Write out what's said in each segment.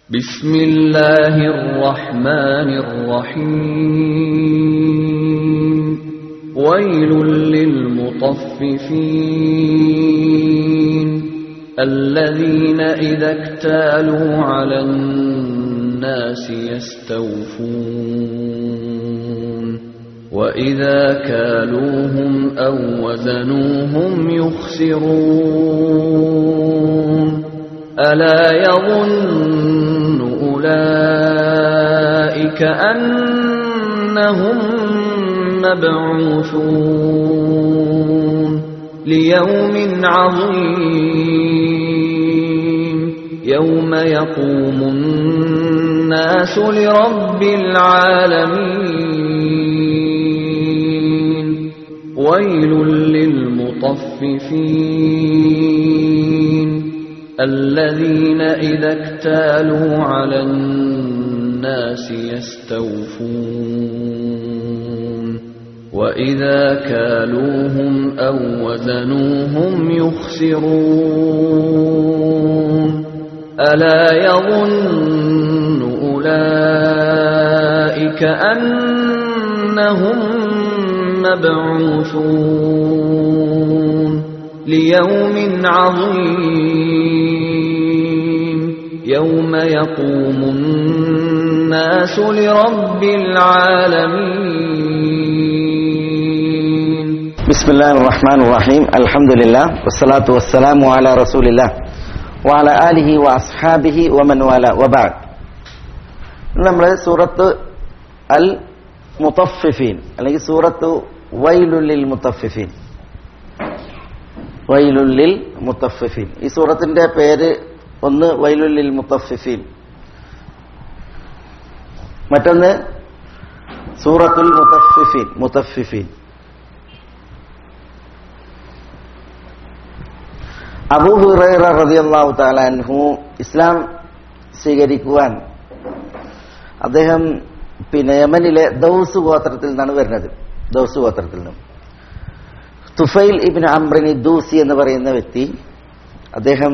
بسم الله الرحمن الرحيم ويل للمطففين الذين إذا اكتالوا على الناس يستوفون وإذا كالوهم أو وزنوهم يخسرون ألا يظن أولئك أنهم مبعوثون ليوم عظيم يوم يقوم الناس لرب العالمين ويل للمطففين الذين إذا اكتالوا على الناس يستوفون وإذا كالوهم أو وزنوهم يخسرون ألا يظن أولئك أنهم مبعوثون ليوم عظيم يوم يقوم الناس لرب العالمين بسم الله الرحمن الرحيم الحمد لله والصلاة والسلام على رسول الله وعلى آله وأصحابه ومن والاه وبعد നമ്മൾ സൂറത്ത് അൽ മുത്തഫിഫീൻ അല്ലെങ്കിൽ സൂറത്ത് വൈലുല്ലിൽ മുത്തഫിഫീൻ വൈലുല്ലിൽ മുത്തഫിഫീൻ ഈ സൂറത്തിന്റെ പേര് ഒന്ന് വൈലുല്ലിൽ മുത്തഫിഫീൻ മറ്റൊന്ന് സൂറത്തുൽ മുത്തഫിഫീൻ മുത്തഫിഫീൻ അബൂ ഹുറൈറ റളിയല്ലാഹു തആല അൻഹു ഇസ്ലാം സ്വീകരിക്കുവാൻ അദ്ദേഹം പിന്നെ യമനിലെ ദൗസ് ഗോത്രത്തിൽ നിന്നാണ് വരുന്നത് ദൗസ് ഗോത്രത്തിൽ നിന്നും തുഫൈൽ ഇബിൻ അംറിനി ദൂസി എന്ന് പറയുന്ന വ്യക്തി അദ്ദേഹം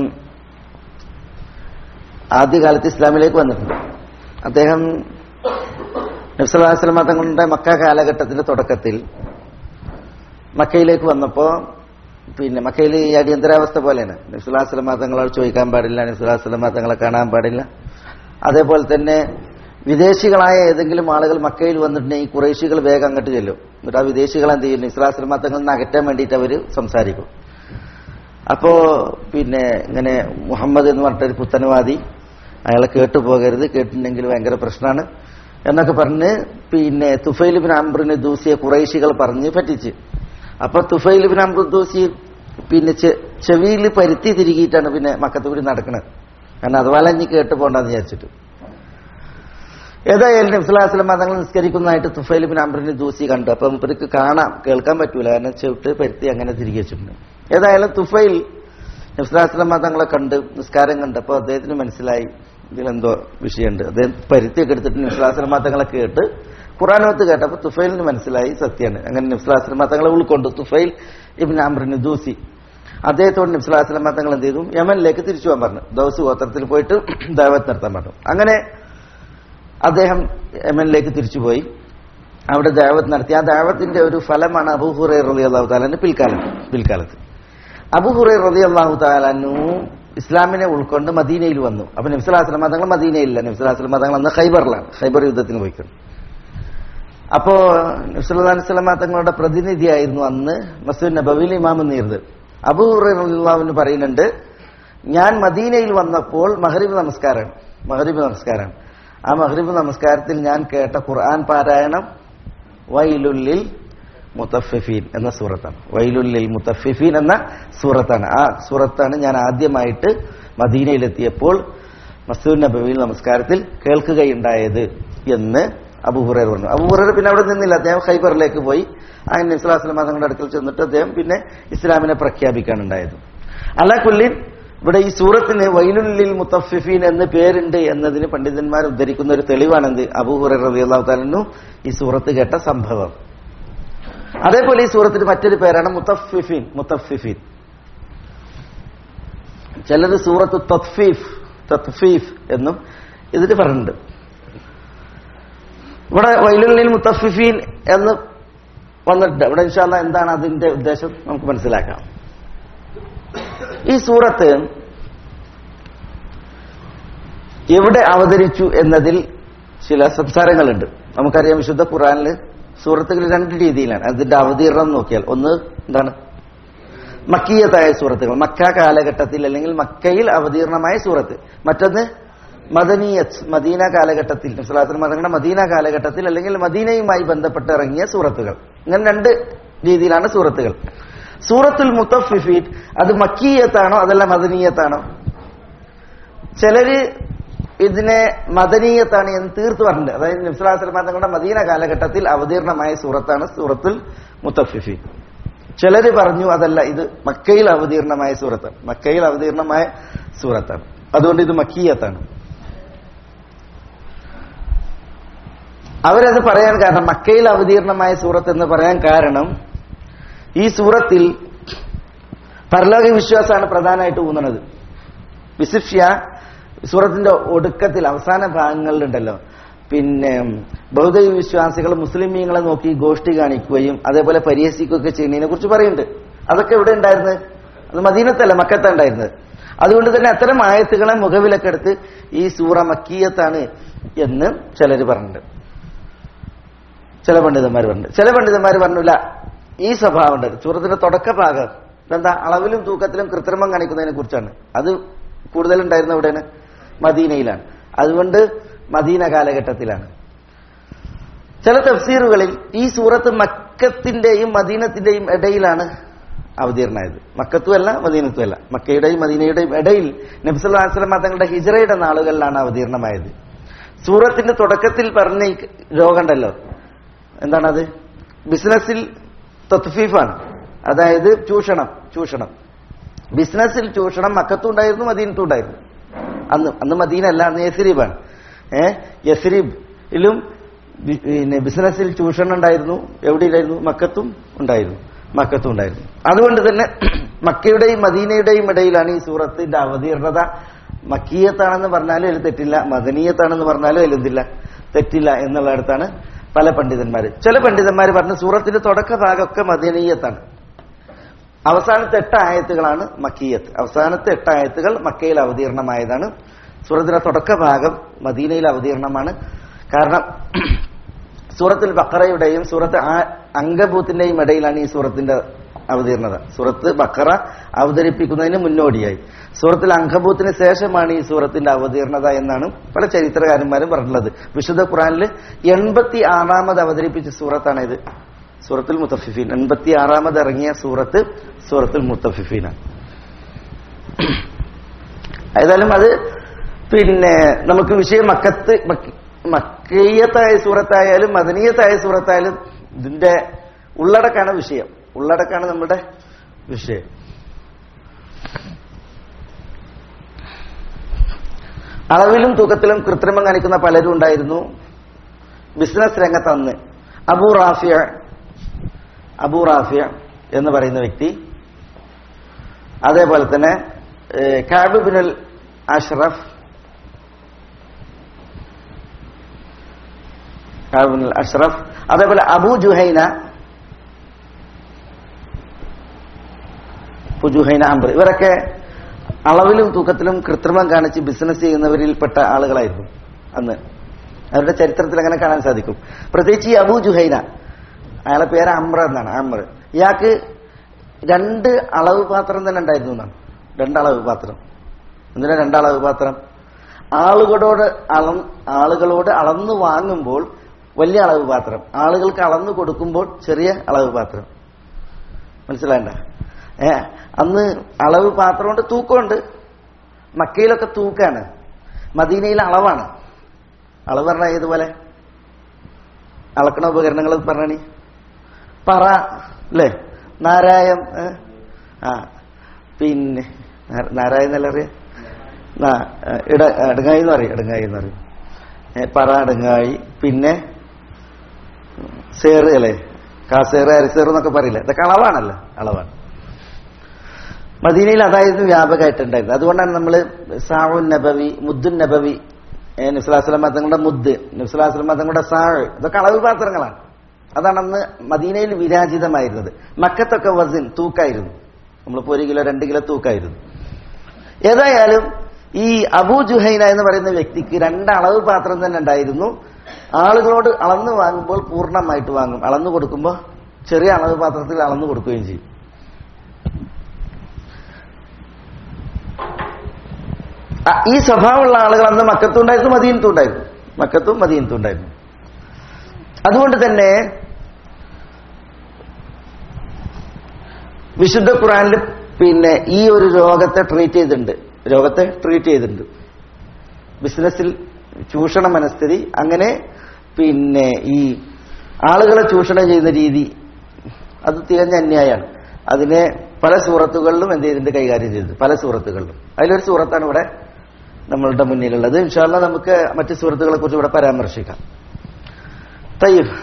ആദ്യകാലത്ത് ഇസ്ലാമിലേക്ക് വന്നിട്ടുണ്ട് അദ്ദേഹം നബ്സലാസ്ലമ തങ്ങളുടെ മക്ക കാലഘട്ടത്തിന്റെ തുടക്കത്തിൽ മക്കയിലേക്ക് വന്നപ്പോൾ പിന്നെ മക്കയിൽ ഈ അടിയന്തരാവസ്ഥ പോലെയാണ് നബ്സുല്ലാസ്ലമ തങ്ങളോട് ചോദിക്കാൻ പാടില്ല നബ്സുല്ലാസ്ലമ തങ്ങളെ കാണാൻ പാടില്ല അതേപോലെ തന്നെ വിദേശികളായ ഏതെങ്കിലും ആളുകൾ മക്കയിൽ വന്നിട്ടുണ്ടെങ്കിൽ ഈ കുറേശികൾ വേഗം അങ്ങോട്ട് ചെല്ലും എന്നിട്ട് ആ വിദേശികൾ എന്ത് ചെയ്യും ഇസ്ലാസ്ലമ തങ്ങളിൽ നിന്ന് അകറ്റാൻ വേണ്ടിയിട്ട് അവർ സംസാരിക്കും അപ്പോ പിന്നെ ഇങ്ങനെ മുഹമ്മദ് എന്ന് പറഞ്ഞിട്ടൊരു പുത്തനവാദി അയാളെ കേട്ടു പോകരുത് കേട്ടിട്ടുണ്ടെങ്കിൽ ഭയങ്കര പ്രശ്നമാണ് എന്നൊക്കെ പറഞ്ഞ് പിന്നെ തുഫൈൽ ബിൻ അംബ്രിന് ദൂസിയെ കുറേശികൾ പറഞ്ഞ് പറ്റിച്ച് അപ്പൊ തുഫൈൽ ബിൻ അംബ്രുദ്ദൂസി പിന്നെ ചെവിയിൽ പരുത്തി തിരികിയിട്ടാണ് പിന്നെ മക്കത്തൂരി നടക്കുന്നത് കാരണം അതുപോലെ ഇനി കേട്ട് പോണ്ടെന്ന് വിചാരിച്ചിട്ട് ഏതായാലും നബ്സുലാസ്ലം തങ്ങൾ നിസ്കരിക്കുന്നതായിട്ട് തുഫൈൽ ബിൻ അംബ്രിന് ദൂസി കണ്ടു അപ്പൊ മുപ്പർക്ക് കാണാം കേൾക്കാൻ പറ്റൂല കാരണം ചെവിട്ട് പരുത്തി അങ്ങനെ തിരികെ വെച്ചിട്ടുണ്ട് ഏതായാലും തുഫൈൽ നബ്സുലാസ്ലം തങ്ങളെ കണ്ട് നിസ്കാരം കണ്ടപ്പോൾ അദ്ദേഹത്തിന് മനസ്സിലായി ഇതിലെന്തോ വിഷയമുണ്ട് അദ്ദേഹം പരുത്തിയൊക്കെ എടുത്തിട്ട് നബ്സുലാസ്ലം തങ്ങളെ കേട്ട് ഖുറാനോത്ത് കേട്ടപ്പോൾ തുഫൈലിന് മനസ്സിലായി സത്യമാണ് അങ്ങനെ നബ്സുലാസ്ലം തങ്ങളെ ഉൾക്കൊണ്ടു തുഫൈൽ ഇബിൻ അംബ്രിന് ദൂസി അദ്ദേഹത്തോട് നബ്സുലാസ്ലം തങ്ങൾ എന്ത് ചെയ്തു യമനിലേക്ക് തിരിച്ചു പോകാൻ പറഞ്ഞു ദൗസ് ഗോത്രത്തിൽ പോയിട്ട് ദൈവത്ത് നടത്താൻ പറഞ്ഞു അങ്ങനെ അദ്ദേഹം യമനിലേക്ക് തിരിച്ചുപോയി അവിടെ ദൈവത്ത് നടത്തി ആ ദൈവത്തിന്റെ ഒരു ഫലമാണ് അബുഹുറൈ റലി അള്ളാഹു താലാന്റെ പിൽക്കാലത്ത് പിൽക്കാലത്ത് അബുഹുറൈ റലി അള്ളാഹു താലാനു ഇസ്ലാമിനെ ഉൾക്കൊണ്ട് മദീനയിൽ വന്നു അപ്പൊ നബ്സുലാസ്ലം തങ്ങൾ മദീനയില്ല നബ്സുലാസ്ലം തങ്ങൾ അന്ന് ഖൈബറിലാണ് ഖൈബർ യുദ്ധത്തിന് പോയിക്കൊണ്ട് അപ്പോ നബ്സുല്ലാസ്ലമ തങ്ങളുടെ പ്രതിനിധിയായിരുന്നു അന്ന് മസൂദ് നബവിൽ ഇമാം നീർത് അബൂറിന് പറയുന്നുണ്ട് ഞാൻ മദീനയിൽ വന്നപ്പോൾ മഹരിബ് നമസ്കാരമാണ് മഹരിബ് നമസ്കാരമാണ് ആ മഹരിബ് നമസ്കാരത്തിൽ ഞാൻ കേട്ട ഖുർആൻ പാരായണം വൈലുല്ലിൽ മുത്തഫിഫീൻ എന്ന സൂറത്താണ് വൈലുല്ലിൽ മുത്തഫിഫീൻ എന്ന സൂറത്താണ് ആ സൂറത്താണ് ഞാൻ ആദ്യമായിട്ട് മദീനയിലെത്തിയപ്പോൾ മസൂദ് നബവിയിൽ നമസ്കാരത്തിൽ കേൾക്കുകയുണ്ടായത് എന്ന് അബുഹുറേർ പറഞ്ഞു അബുഹുറേർ പിന്നെ അവിടെ നിന്നില്ല അദ്ദേഹം ഖൈബറിലേക്ക് പോയി അങ്ങനെ ഇസ്ലാസ്ലം തങ്ങളുടെ അടുക്കൽ ചെന്നിട്ട് അദ്ദേഹം പിന്നെ ഇസ്ലാമിനെ പ്രഖ്യാപിക്കാനുണ്ടായത് അലാക്കുല്ലിൻ ഇവിടെ ഈ സൂറത്തിന് വൈലുല്ലിൽ മുത്തഫിഫീൻ എന്ന് പേരുണ്ട് എന്നതിന് പണ്ഡിതന്മാർ ഉദ്ധരിക്കുന്ന ഒരു തെളിവാണെന്ത് അബൂഹുറ റബിഅള്ളാഹു താലു ഈ സൂറത്ത് കേട്ട സംഭവം അതേപോലെ ഈ സൂറത്തിന് മറ്റൊരു പേരാണ് മുത്തഫിഫീൻ മുത്തഫിഫീൻ ചിലർ സൂറത്ത് തത്ഫീഫ് തത്ഫീഫ് എന്നും ഇതിൽ പറഞ്ഞിട്ടുണ്ട് ഇവിടെ വൈലുള്ളിൽ മുത്തഫിഫീൻ എന്ന് വന്നിട്ടുണ്ട് ഇവിടെ ഇൻഷാല്ല എന്താണ് അതിന്റെ ഉദ്ദേശം നമുക്ക് മനസ്സിലാക്കാം ഈ സൂറത്ത് എവിടെ അവതരിച്ചു എന്നതിൽ ചില സംസാരങ്ങളുണ്ട് നമുക്കറിയാം വിശുദ്ധ ഖുറാനിൽ സൂറത്തുകൾ രണ്ട് രീതിയിലാണ് അതിന്റെ അവതീർണം നോക്കിയാൽ ഒന്ന് എന്താണ് മക്കീയത്തായ സൂറത്തുകൾ മക്ക കാലഘട്ടത്തിൽ അല്ലെങ്കിൽ മക്കയിൽ അവതീർണമായ സൂറത്ത് മറ്റൊന്ന് മദനീയത്ത് മദീന കാലഘട്ടത്തിൽ മുസ്ലാത്തിൽ മതങ്ങളുടെ മദീന കാലഘട്ടത്തിൽ അല്ലെങ്കിൽ മദീനയുമായി ബന്ധപ്പെട്ട് ഇറങ്ങിയ സൂറത്തുകൾ ഇങ്ങനെ രണ്ട് രീതിയിലാണ് സൂറത്തുകൾ സൂറത്തുൽ മുത്തഫിഫീൻ അത് മക്കീയത്താണോ അതല്ല മദനീയത്താണോ ചിലര് ഇതിനെ മദനീയത്താണ് എന്ന് തീർത്തു പറഞ്ഞിട്ടുണ്ട് അതായത് നിസ്ലാസ്ലമ തങ്ങളുടെ മദീന കാലഘട്ടത്തിൽ അവതീർണമായ സൂറത്താണ് സൂറത്തുൽ മുത്തഫിഫീൻ ചിലര് പറഞ്ഞു അതല്ല ഇത് മക്കയിൽ അവതീർണമായ സൂറത്താണ് മക്കയിൽ അവതീർണമായ സൂറത്താണ് അതുകൊണ്ട് ഇത് മക്കീയത്താണ് അവരത് പറയാൻ കാരണം മക്കയിൽ അവതീർണമായ സൂറത്ത് എന്ന് പറയാൻ കാരണം ഈ സൂറത്തിൽ പരലോക വിശ്വാസമാണ് പ്രധാനമായിട്ട് ഊന്നുന്നത് വിസിഫ്യ സൂറത്തിന്റെ ഒടുക്കത്തിൽ അവസാന ഭാഗങ്ങളിലുണ്ടല്ലോ പിന്നെ ബൗദ്ധ വിശ്വാസികൾ മുസ്ലിമീങ്ങളെ നോക്കി ഗോഷ്ഠി കാണിക്കുകയും അതേപോലെ പരിഹസിക്കുകയൊക്കെ ചെയ്യുന്നതിനെ കുറിച്ച് പറയുന്നുണ്ട് അതൊക്കെ ഇവിടെ ഉണ്ടായിരുന്നത് അത് മദീനത്തല്ല മക്കത്ത ഉണ്ടായിരുന്നത് അതുകൊണ്ട് തന്നെ അത്തരം ആയത്തുകളെ മുഖവിലക്കെടുത്ത് ഈ സൂറ മക്കീയത്താണ് എന്ന് ചിലർ പറഞ്ഞിട്ടുണ്ട് ചില പണ്ഡിതന്മാർ പറഞ്ഞു ചില പണ്ഡിതന്മാർ പറഞ്ഞില്ല ഈ സ്വഭാവമുണ്ട് സൂറത്തിന്റെ തുടക്ക ഭാഗം എന്താ അളവിലും തൂക്കത്തിലും കൃത്രിമം കാണിക്കുന്നതിനെ കുറിച്ചാണ് അത് കൂടുതലുണ്ടായിരുന്ന എവിടെയാണ് മദീനയിലാണ് അതുകൊണ്ട് മദീന കാലഘട്ടത്തിലാണ് ചില തഫ്സീറുകളിൽ ഈ സൂറത്ത് മക്കത്തിന്റെയും മദീനത്തിന്റെയും ഇടയിലാണ് അവതീർണമായത് മക്കത്തുമല്ല മദീനത്തുമല്ല മക്കയുടെയും മദീനയുടെയും ഇടയിൽ നബ്സുല്ലാസ്ലം തങ്ങളുടെ ഹിജറയുടെ നാളുകളിലാണ് അവതീർണമായത് സൂറത്തിന്റെ തുടക്കത്തിൽ പറഞ്ഞ ഈ രോഗമുണ്ടല്ലോ എന്താണത് ബിസിനസ്സിൽ തത്ഫീഫാണ് അതായത് ചൂഷണം ചൂഷണം ബിസിനസ്സിൽ ചൂഷണം മക്കത്തും ഉണ്ടായിരുന്നു മദീനത്തും ഉണ്ടായിരുന്നു അന്ന് അന്ന് മദീന അല്ല അന്ന് യസ്രീബാണ് ഏ യസ്രീബിലും പിന്നെ ബിസിനസ്സിൽ ചൂഷണം ഉണ്ടായിരുന്നു എവിടെയില്ലായിരുന്നു മക്കത്തും ഉണ്ടായിരുന്നു മക്കത്തും ഉണ്ടായിരുന്നു അതുകൊണ്ട് തന്നെ മക്കയുടെയും മദീനയുടെയും ഇടയിലാണ് ഈ സൂറത്തിന്റെ അവതീർണത മക്കീയത്താണെന്ന് പറഞ്ഞാലും അതിൽ തെറ്റില്ല മദനീയത്താണെന്ന് പറഞ്ഞാലും അതിൽ എന്തില്ല തെറ്റില്ല എന്നുള്ളിടത്താണ് പല പണ്ഡിതന്മാർ ചില പണ്ഡിതന്മാർ പറഞ്ഞു സൂറത്തിന്റെ തുടക്ക ഭാഗമൊക്കെ മദനീയത്താണ് അവസാനത്തെ എട്ട് ആയത്തുകളാണ് മക്കീയത്ത് അവസാനത്തെ എട്ട് ആയത്തുകൾ മക്കയിൽ അവതീർണമായതാണ് സൂറത്തിന്റെ തുടക്ക ഭാഗം മദീനയിൽ അവതീർണമാണ് കാരണം സൂറത്തുൽ ബക്കറയുടെയും സൂറത്ത് അങ്കബൂത്തിന്റെയും ഇടയിലാണ് ഈ സൂറത്തിന്റെ അവതീർണത സൂറത്ത് ബക്കറ അവതരിപ്പിക്കുന്നതിന് മുന്നോടിയായി സൂറത്തിൽ അങ്കബൂത്തിന് ശേഷമാണ് ഈ സൂറത്തിന്റെ അവതീർണത എന്നാണ് പല ചരിത്രകാരന്മാരും പറഞ്ഞിട്ടുള്ളത് വിശുദ്ധ ഖുറാനിൽ എൺപത്തി ആറാമത് അവതരിപ്പിച്ച സൂറത്താണ് ഇത് സൂറത്തുൽ മുത്തഫിഫീൻ എൺപത്തി ആറാമത് ഇറങ്ങിയ സൂറത്ത് സൂറത്തുൽ മുത്തഫിഫീനാണ് ഏതായാലും അത് പിന്നെ നമുക്ക് വിഷയം മക്കത്ത് മക്കീയത്തായ സൂറത്തായാലും മദനീയത്തായ സൂറത്തായാലും ഇതിന്റെ ഉള്ളടക്കാണ് വിഷയം ഉള്ളടക്കാണ് നമ്മുടെ വിഷയം അളവിലും തൂക്കത്തിലും കൃത്രിമം കാണിക്കുന്ന പലരും ഉണ്ടായിരുന്നു ബിസിനസ് രംഗത്ത് അന്ന് അബൂ റാഫിയ അബൂ റാഫിയ എന്ന് പറയുന്ന വ്യക്തി അതേപോലെ തന്നെ കാബ് ബിനൽ അഷ്റഫ് കാബ് ബിനൽ അഷ്റഫ് അതേപോലെ അബൂ ജുഹൈന ജുഹൈന അംബർ ഇവരൊക്കെ അളവിലും തൂക്കത്തിലും കൃത്രിമം കാണിച്ച് ബിസിനസ് ചെയ്യുന്നവരിൽപ്പെട്ട ആളുകളായിരുന്നു അന്ന് അവരുടെ ചരിത്രത്തിൽ അങ്ങനെ കാണാൻ സാധിക്കും പ്രത്യേകിച്ച് ഈ അബൂ ജുഹൈന അയാളെ പേര് അമ്ര എന്നാണ് അമ്ര ഇയാൾക്ക് രണ്ട് അളവ് പാത്രം തന്നെ ഉണ്ടായിരുന്നു എന്നാണ് രണ്ടളവ് പാത്രം എന്തിനാ രണ്ടളവ് പാത്രം ആളുകളോട് അള ആളുകളോട് അളന്നു വാങ്ങുമ്പോൾ വലിയ അളവ് പാത്രം ആളുകൾക്ക് അളന്നു കൊടുക്കുമ്പോൾ ചെറിയ അളവ് പാത്രം മനസ്സിലായണ്ട ഏ അന്ന് അളവ് പാത്രമുണ്ട് തൂക്കമുണ്ട് മക്കയിലൊക്കെ തൂക്കാണ് മദീനയിൽ അളവാണ് അളവ് പറഞ്ഞാൽ ഏതുപോലെ അളക്കണ ഉപകരണങ്ങൾ പറഞ്ഞണി പറ അല്ലേ നാരായം ഏ? ആ പിന്നെ നാരായം എന്നല്ല അറിയാം ഇട ഇടങ്ങായി എന്ന് പറയും ഇടങ്ങായി എന്ന് പറയും ഏ, പറ ഇടങ്ങായി പിന്നെ സേറ് അല്ലേ കാസേറ് അരിസേറ് എന്നൊക്കെ പറയില്ല ഇതൊക്കെ അളവാണല്ലോ അളവാണ് മദീനയിൽ അതായിരുന്നു വ്യാപകമായിട്ടുണ്ടായിരുന്നത് അതുകൊണ്ടാണ് നമ്മൾ സാവുൻ നബവി മുദ്ദുൻ നബവി നിസ്ലാസ്ലമ തങ്ങളുടെ മുദ് നിസ്ലാസ്ലമ തങ്ങളുടെ സാഴ് ഇതൊക്കെ അളവ് പാത്രങ്ങളാണ് അതാണ് അന്ന് മദീനയിൽ വിരാജിതമായിരുന്നത് മക്കത്തൊക്കെ വസിൻ തൂക്കായിരുന്നു നമ്മളിപ്പോ ഒരു കിലോ രണ്ട് കിലോ തൂക്കായിരുന്നു ഏതായാലും ഈ അബൂ ജുഹൈന എന്ന് പറയുന്ന വ്യക്തിക്ക് രണ്ട് അളവ് പാത്രം തന്നെ ഉണ്ടായിരുന്നു ആളുകളോട് അളന്ന് വാങ്ങുമ്പോൾ പൂർണ്ണമായിട്ട് വാങ്ങും അളന്നു കൊടുക്കുമ്പോൾ ചെറിയ അളവ് പാത്രത്തിൽ അളന്നു കൊടുക്കുകയും ചെയ്യും ആ, ഈ സ്വഭാവമുള്ള ആളുകൾ അന്ന് മക്കത്തും ഉണ്ടായിരുന്നു മദീനത്തും ഉണ്ടായിരുന്നു മക്കത്തും മദീനത്തും ഉണ്ടായിരുന്നു അതുകൊണ്ട് തന്നെ വിശുദ്ധ ഖുറാനിൽ പിന്നെ ഈ ഒരു രോഗത്തെ ട്രീറ്റ് ചെയ്തിട്ടുണ്ട് രോഗത്തെ ട്രീറ്റ് ചെയ്തിട്ടുണ്ട് ബിസിനസ്സിൽ ചൂഷണ മനസ്ഥിതി അങ്ങനെ പിന്നെ ഈ ആളുകളെ ചൂഷണം ചെയ്യുന്ന രീതി അത് തികഞ്ഞ അന്യായമാണ് അതിനെ പല സൂറത്തുകളിലും എന്ത് ചെയ്തിട്ടുണ്ട് കൈകാര്യം ചെയ്തത് പല സൂറത്തുകളിലും അതിലൊരു സൂറത്താണ് ഇവിടെ നമ്മളുടെ മുന്നിലുള്ളത് ഇൻഷാല്ല നമുക്ക് മറ്റു സുഹൃത്തുക്കളെ കുറിച്ച് ഇവിടെ പരാമർശിക്കാം തയ്യബ്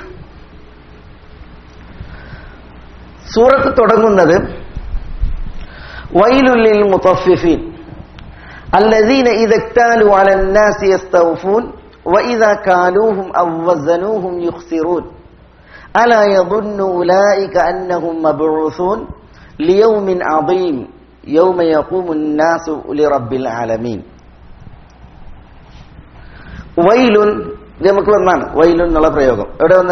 സൂറത്ത് തുടങ്ങുന്നത് വൈലുല്ലിൽ മുത്തഫിഫീൻ الذين إذا اكتالوا على الناس يستوفون وإذا كالوهم أو وزنوهم يخسرون ألا يظن أولئك أنهم مبعوثون ليوم عظيم يوم يقوم الناس لرب العالمين വൈലുൻ ഇത് നമുക്ക് വന്നാണ് വൈലുൻ എന്നുള്ള പ്രയോഗം എവിടെ വന്നേ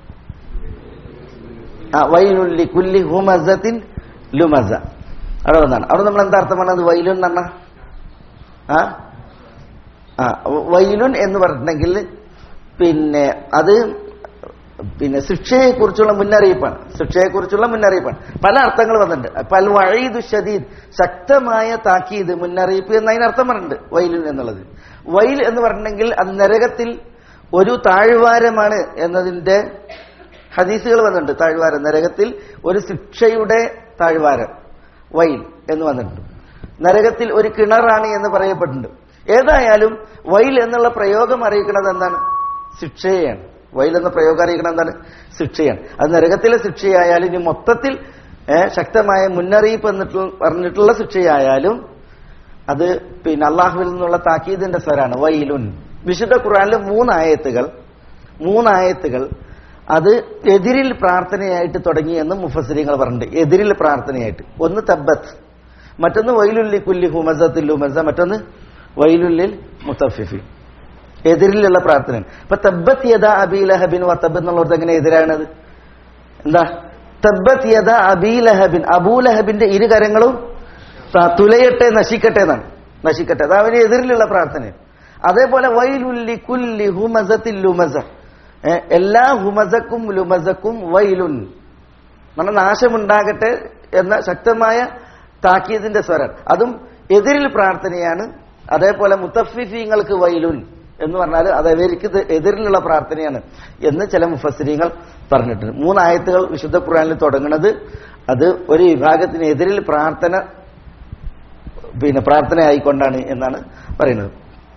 ആ വൈലുൻ ലി കുല്ലി ഹുമസത്തിൻ ലുമസ അവിടെ വന്നാണ് അവിടെ നമ്മൾ എന്താ അർത്ഥം പറഞ്ഞത് വൈലുൻ എന്ന് പറഞ്ഞ ആ ആ വൈലുൻ എന്ന് പറഞ്ഞിട്ടുണ്ടെങ്കിൽ പിന്നെ അത് പിന്നെ ശിക്ഷയെക്കുറിച്ചുള്ള മുന്നറിയിപ്പാണ് ശിക്ഷയെക്കുറിച്ചുള്ള മുന്നറിയിപ്പാണ് പല അർത്ഥങ്ങൾ വന്നിട്ടുണ്ട് പൽ വഴീദു ഷദീദ് ശക്തമായ താക്കീത് മുന്നറിയിപ്പ് എന്നതിനർത്ഥം പറഞ്ഞിട്ടുണ്ട് വൈലുൻ എന്നുള്ളത് വൈൽ എന്ന് പറഞ്ഞിട്ടുണ്ടെങ്കിൽ അത് നരകത്തിൽ ഒരു താഴ്വാരമാണ് എന്നതിന്റെ ഹദീസുകൾ വന്നിട്ടുണ്ട് താഴ്വാരം നരകത്തിൽ ഒരു ശിക്ഷയുടെ താഴ്വാരം വൈൽ എന്ന് വന്നിട്ടുണ്ട് നരകത്തിൽ ഒരു കിണറാണ് എന്ന് പറയപ്പെട്ടിട്ടുണ്ട് ഏതായാലും വൈൽ എന്നുള്ള പ്രയോഗം അറിയിക്കുന്നത് എന്താണ് ശിക്ഷയെയാണ് വൈൽ എന്ന പ്രയോഗം അറിയിക്കുന്നത് എന്താണ് ശിക്ഷയാണ് അത് നരകത്തിലെ ശിക്ഷയായാലും ഇനി മൊത്തത്തിൽ ഏ, ശക്തമായ മുന്നറിയിപ്പ് എന്നിട്ട് പറഞ്ഞിട്ടുള്ള ശിക്ഷയായാലും അത് പിന്നെ അള്ളാഹുവിൽ നിന്നുള്ള താക്കീദിന്റെ സ്വരാണ് വൈലുൻ വിശുദ്ധ ഖുറാനിലെ മൂന്നായത്തുകൾ മൂന്നായത്തുകൾ അത് എതിരിൽ പ്രാർത്ഥനയായിട്ട് തുടങ്ങി എന്ന് മുഫസരിങ്ങൾ പറഞ്ഞിട്ടുണ്ട് എതിരിൽ പ്രാർത്ഥനയായിട്ട് ഒന്ന് തബ്ബത്ത് മറ്റൊന്ന് വൈലുല്ലി കുല്ലി ഹുമസത്തിൽ ഹുമസ മറ്റൊന്ന് വൈലുല്ലിൽ മുത്തഫിഫി എതിരിലുള്ള പ്രാർത്ഥനയാണ് ഇപ്പൊ തബ്ബത്ത് യദ അബീലഹബിൻ വത്തബ് എന്നുള്ളത് എങ്ങനെ എതിരാണത് എന്താ തബ്ബത്ത് യദ അബീലഹബിൻ അബൂലഹബിന്റെ ഇരു കരങ്ങളും ത- തുലയട്ടെ നശിക്കട്ടെ എന്നാണ് നശിക്കട്ടെ അത് അവന് എതിരിലുള്ള പ്രാർത്ഥനയാണ് അതേപോലെ വൈലുല്ലി കുല്ലി ഹുമസത്തിൽ ലുമസ ഏ, എല്ലാ ഹുമസക്കും ലുമസക്കും വൈലുൻ നമ്മുടെ നാശമുണ്ടാകട്ടെ എന്ന ശക്തമായ താക്കീതിന്റെ സ്വരം അതും എതിരിൽ പ്രാർത്ഥനയാണ് അതേപോലെ മുത്തഫിഫീങ്ങൾക്ക് വൈലുൻ എന്ന് പറഞ്ഞാൽ അത് അവർക്ക് ഇത് എതിരിലുള്ള പ്രാർത്ഥനയാണ് എന്ന് ചില മുഫസ്സിരിങ്ങൾ പറഞ്ഞിട്ടുണ്ട് മൂന്നായത്തുകൾ വിശുദ്ധ ഖുറാനിൽ തുടങ്ങുന്നത് അത് ഒരു വിഭാഗത്തിന് എതിരിൽ പ്രാർത്ഥന പിന്നെ പ്രാർത്ഥന ആയിക്കൊണ്ടാണ് എന്നാണ് പറയുന്നത്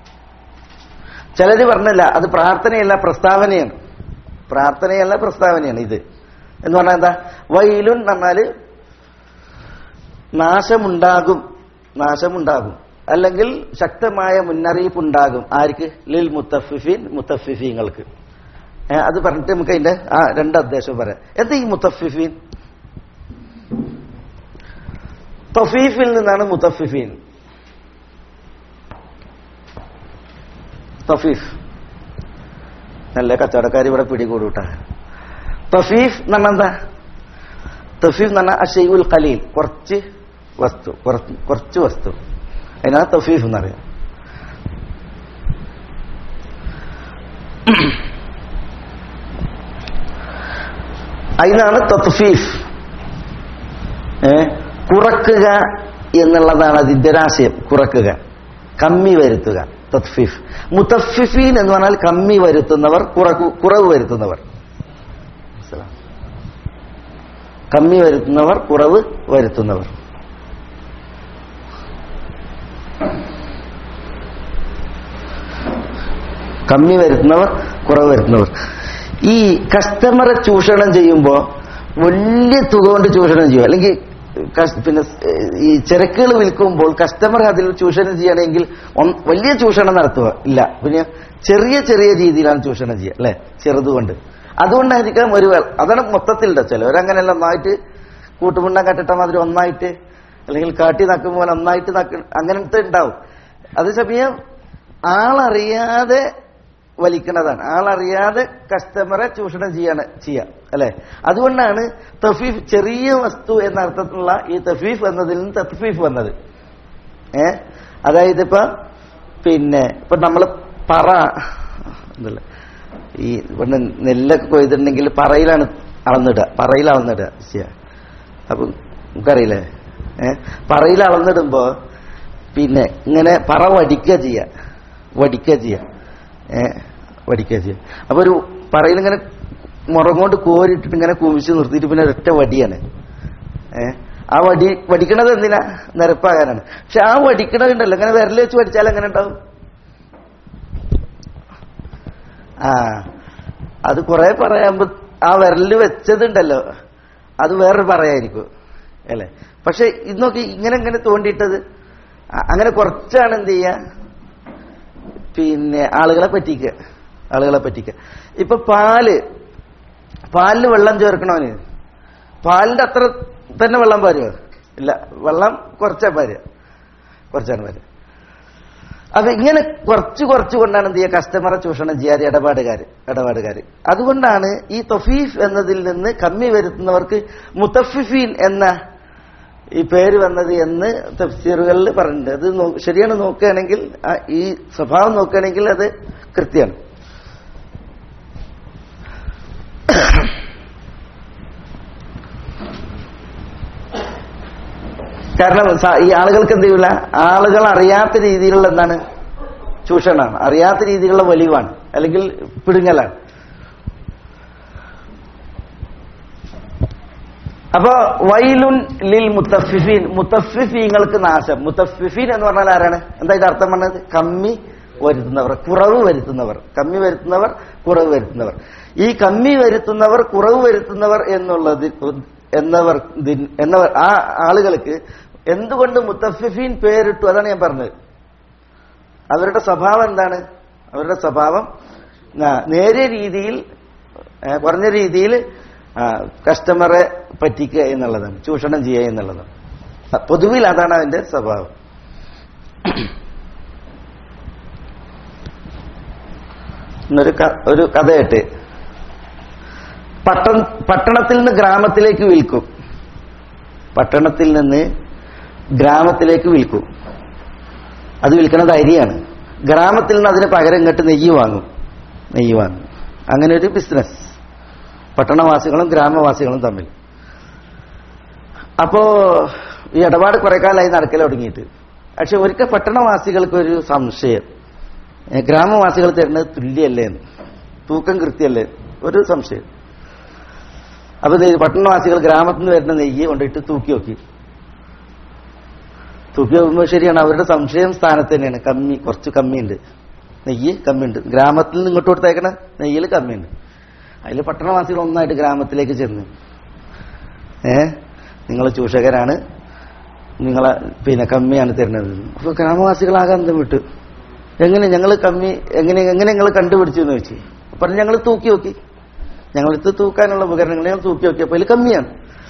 ചിലര് പറഞ്ഞില്ല അത് പ്രാർത്ഥനയല്ല പ്രസ്താവനയാണ് പ്രാർത്ഥനയല്ല പ്രസ്താവനയാണ് ഇത് എന്ന് പറഞ്ഞാൽ എന്താ വൈലുൻ എന്ന് പറഞ്ഞാല് നാശമുണ്ടാകും നാശമുണ്ടാകും അല്ലെങ്കിൽ ശക്തമായ മുന്നറിയിപ്പ് ഉണ്ടാകും ആർക്ക് ലിൽ മുത്തഫിഫീൻ മുത്തഫിഫീങ്ങൾക്ക് ഏ, അത് പറഞ്ഞിട്ട് നമുക്ക് അതിന്റെ ആ രണ്ട് അധ്യായം പറയാം എന്താ ഈ മുത്തഫിഫീൻ തൊഫീഫിൽ നിന്നാണ് മുത്തഫിഫീൻ തഫീഫ് നല്ല കച്ചവടക്കാർ ഇവിടെ പിടികൂടൂട്ട തഫീഫ് എന്ന് പറഞ്ഞാൽ എന്താ തഫീഫ് എന്ന് പറഞ്ഞാൽ അഷൈഉൽ ഖലീൽ കുറച്ച് വസ്തു കുറച്ച് കുറച്ച് വസ്തു അതിനാണ് തഫീഫ് എന്ന് പറയാം അതിനാണ് തത്ഫീഫ് ഏ കുറക്കുക എന്നുള്ളതാണ് അതിന്റെ ഒരു ആശയം കുറക്കുക കമ്മി വരുത്തുക തത്ഫീഫ് മുത്തഫിഫീൻ എന്ന് പറഞ്ഞാൽ കമ്മി വരുത്തുന്നവർ കുറക്കു- കുറവ് വരുത്തുന്നവർ മനസ്സിലായോ? കമ്മി വരുത്തുന്നവർ കുറവ് വരുത്തുന്നവർ കമ്മി വരുത്തുന്നവർ കുറവ് വരുത്തുന്നവർ ഈ കസ്റ്റമറെ ചൂഷണം ചെയ്യുമ്പോൾ വലിയ തുക കൊണ്ട് ചൂഷണം ചെയ്യും അല്ലെങ്കിൽ കസ്- പിന്നെ സ്- ഈ ചരക്കുകൾ വിൽക്കുമ്പോൾ കസ്റ്റമർ അതിൽ ചൂഷണം ചെയ്യണമെങ്കിൽ ഒന്ന് വലിയ ചൂഷണം നടത്തുക ഇല്ല പിന്നെ ചെറിയ ചെറിയ രീതിയിലാണ് ചൂഷണം ചെയ്യുക അല്ലെ ചെറുതുകൊണ്ട് അതുകൊണ്ടായിരിക്കാം ഒരു വെ- അതാണ് മൊത്തത്തിലുള്ള ചിലവരങ്ങനെയല്ല ഒന്നായിട്ട് കൂട്ടുമുണ്ടം കട്ടിട്ട മാതിരി ഒന്നായിട്ട് അല്ലെങ്കിൽ കാട്ടി നക്കും പോലെ ഒന്നായിട്ട് നക്ക അങ്ങനത്തെ ഉണ്ടാവും അതേസമയം ആളറിയാതെ വലിക്കുന്നതാണ് ആളറിയാതെ കസ്റ്റമറെ ചൂഷണം ചെയ്യാണ് ചെയ്യുക അല്ലെ അതുകൊണ്ടാണ് തഫീഫ് ചെറിയ വസ്തു എന്ന അർത്ഥത്തിലുള്ള ഈ തഫീഫ് എന്നതിൽ നിന്ന് തഫീഫ് വന്നത് ഏ അതായത് ഇപ്പൊ പിന്നെ ഇപ്പൊ നമ്മള് പറ എന്തല്ല ഈ ഇവിടെ നെല്ലൊക്കെ കൊയ്തിട്ടുണ്ടെങ്കിൽ പറയിലാണ് അളന്നിടുക പറയിൽ അളന്നിടുക ചെയ്യുക അപ്പൊ നമുക്കറിയില്ലേ ഏ പറയിൽ അളന്നിടുമ്പോ പിന്നെ ഇങ്ങനെ പറ വടിക്കുക ചെയ്യുക വടിക്കുക ചെയ്യുക ഏ വടിക്കുക ചെയ്യുക അപ്പൊ ഒരു പറയിൽ ഇങ്ങനെ മുറം കൊണ്ട് കോരിട്ടിട്ട് ഇങ്ങനെ കുമിച്ച് നിർത്തിയിട്ട് പിന്നെ ഒരൊറ്റ വടിയാണ് ഏ ആ വടി വടിക്കണത് എന്തിനാ നിരപ്പാകാനാണ് പക്ഷെ ആ വടിക്കണത് ഉണ്ടല്ലോ ഇങ്ങനെ വിരൽ വെച്ച് വടിച്ചാൽ എങ്ങനെ ഉണ്ടാവും ആ അത് കുറെ പറയാകുമ്പോ ആ വിരലിൽ വെച്ചതുണ്ടല്ലോ അത് വേറൊരു പറയായിരിക്കും അല്ലേ പക്ഷെ ഇന്നൊക്കെ ഇങ്ങനെ ഇങ്ങനെ തോണ്ടിയിട്ടത് അ- അങ്ങനെ കുറച്ചാണ് എന്ത് ചെയ്യുക പിന്നെ ആളുകളെ പറ്റിക്കുക ആളുകളെ പറ്റിക്കുക ഇപ്പൊ പാല് പാലിന് വെള്ളം ചേർക്കണവന് പാലിന്റെ അത്ര തന്നെ വെള്ളം പാരുമോ ഇല്ല വെള്ളം കുറച്ചാ പാരുക കുറച്ചാണ് പാരുക അപ്പൊ ഇങ്ങനെ കുറച്ച് കുറച്ച് കൊണ്ടാണ് എന്ത് ചെയ്യുക കസ്റ്റമറെ ചൂഷണം ചെയ്യാറ് ഇടപാടുകാർ ഇടപാടുകാർ അതുകൊണ്ടാണ് ഈ തൊഫീഫ് എന്നതിൽ നിന്ന് കമ്മി വരുത്തുന്നവർക്ക് മുത്തഫിഫീൻ എന്ന ഈ പേര് വന്നത് എന്ന് തഫ്സീറുകളിൽ പറഞ്ഞിട്ടുണ്ട് അത് നോ- ശരിയാണ് നോക്കുകയാണെങ്കിൽ ആ ഈ സ്വഭാവം നോക്കുകയാണെങ്കിൽ അത് കൃത്യമാണ് കാരണം സ- ഈ ആളുകൾക്ക് എന്ത് ചെയ്യില്ല ആളുകൾ അറിയാത്ത രീതിയിലുള്ള എന്താണ് ചൂഷണമാണ് അറിയാത്ത രീതിയിലുള്ള വലിവാണ് അല്ലെങ്കിൽ പിടുങ്ങലാണ് അപ്പോ വൈലുൻ ലിൽ മുത്തഫിഫീൻ മുത്തഫിഫീങ്ങൾക്ക് നാശം മുത്തഫിഫീൻ എന്ന് പറഞ്ഞാൽ ആരാണ് എന്താ ഇത് അർത്ഥം പറഞ്ഞത് കമ്മി വരുത്തുന്നവർ കുറവ് വരുത്തുന്നവർ കമ്മി വരുത്തുന്നവർ കുറവ് വരുത്തുന്നവർ ഈ കമ്മി വരുത്തുന്നവർ കുറവ് വരുത്തുന്നവർ എന്നുള്ളത് എന്നവർ ദിൻ- എന്നവർ ആ ആളുകൾക്ക് എന്തുകൊണ്ട് മുത്തഫിഫീൻ പേരിട്ടു അതാണ് ഞാൻ പറഞ്ഞത് അവരുടെ സ്വഭാവം എന്താണ് അവരുടെ സ്വഭാവം ആ, നേരിയ രീതിയിൽ ആ, കുറഞ്ഞ രീതിയിൽ ആ, കസ്റ്റമറെ പറ്റിക്കുക എന്നുള്ളതാണ് ചൂഷണം ചെയ്യുക എന്നുള്ളതാണ് ആ, പൊതുവിൽ അതാണ് അതിന്റെ സ്വഭാവം ഇന്നൊരു ക- ഒരു കഥയായിട്ട് പട്ടണ പട്ടണത്തിൽ നിന്ന് ഗ്രാമത്തിലേക്ക് വിൽക്കും പട്ടണത്തിൽ നിന്ന് ഗ്രാമത്തിലേക്ക് വിൽക്കും അത് വിൽക്കുന്നത് അരിയാണ് ഗ്രാമത്തിൽ നിന്ന് അതിന് പകരം ഇങ്ങോട്ട് നെയ്യ് വാങ്ങും നെയ്യ് വാങ്ങും അങ്ങനെ ഒരു ബിസിനസ് പട്ടണവാസികളും ഗ്രാമവാസികളും തമ്മിൽ അപ്പോ ഈ ഇടപാട് കുറെ കാലമായി നടക്കൽ തുടങ്ങിയിട്ട് പക്ഷെ ഒരിക്കൽ പട്ടണവാസികൾക്ക് ഒരു സംശയം ഏ, ഗ്രാമവാസികൾ തരുന്നത് തുല്യല്ലേ എന്ന് തൂക്കം കൃത്യമല്ലേ ഒരു സംശയം അപ്പൊ ദേ പട്ടണവാസികൾ ഗ്രാമത്തിൽ നിന്ന് വരുന്ന നെയ്യ് കൊണ്ടിട്ട് തൂക്കി നോക്കി തൂക്കി നോക്കുമ്പോൾ ശരിയാണ് അവരുടെ സംശയം സ്ഥാനത്ത് തന്നെയാണ് കമ്മി കുറച്ച് കമ്മിയുണ്ട് നെയ്യ് കമ്മിയുണ്ട് ഗ്രാമത്തിൽ നിന്ന് ഇങ്ങോട്ട് കൊടുത്തേക്കണ നെയ്യിൽ കമ്മിയുണ്ട് അതിൽ പട്ടണവാസികൾ ഒന്നായിട്ട് ഗ്രാമത്തിലേക്ക് ചെന്ന് ഏ നിങ്ങൾ ചൂഷകരാണ് നിങ്ങളെ പിന്നെ കമ്മിയാണ് തരുന്നത് അപ്പൊ ഗ്രാമവാസികളാകെ അന്തം വിട്ടു എങ്ങനെ ഞങ്ങൾ കമ്മി എങ്ങനെ എങ്ങനെ നിങ്ങൾ കണ്ടുപിടിച്ചു എന്ന് വെച്ച് പറഞ്ഞു ഞങ്ങൾ തൂക്കി നോക്കി ഞങ്ങളെടുത്ത് തൂക്കാനുള്ള ഉപകരണങ്ങൾ ഞങ്ങൾ തൂക്കി നോക്കിയപ്പോൾ അതിൽ കമ്മിയാണ്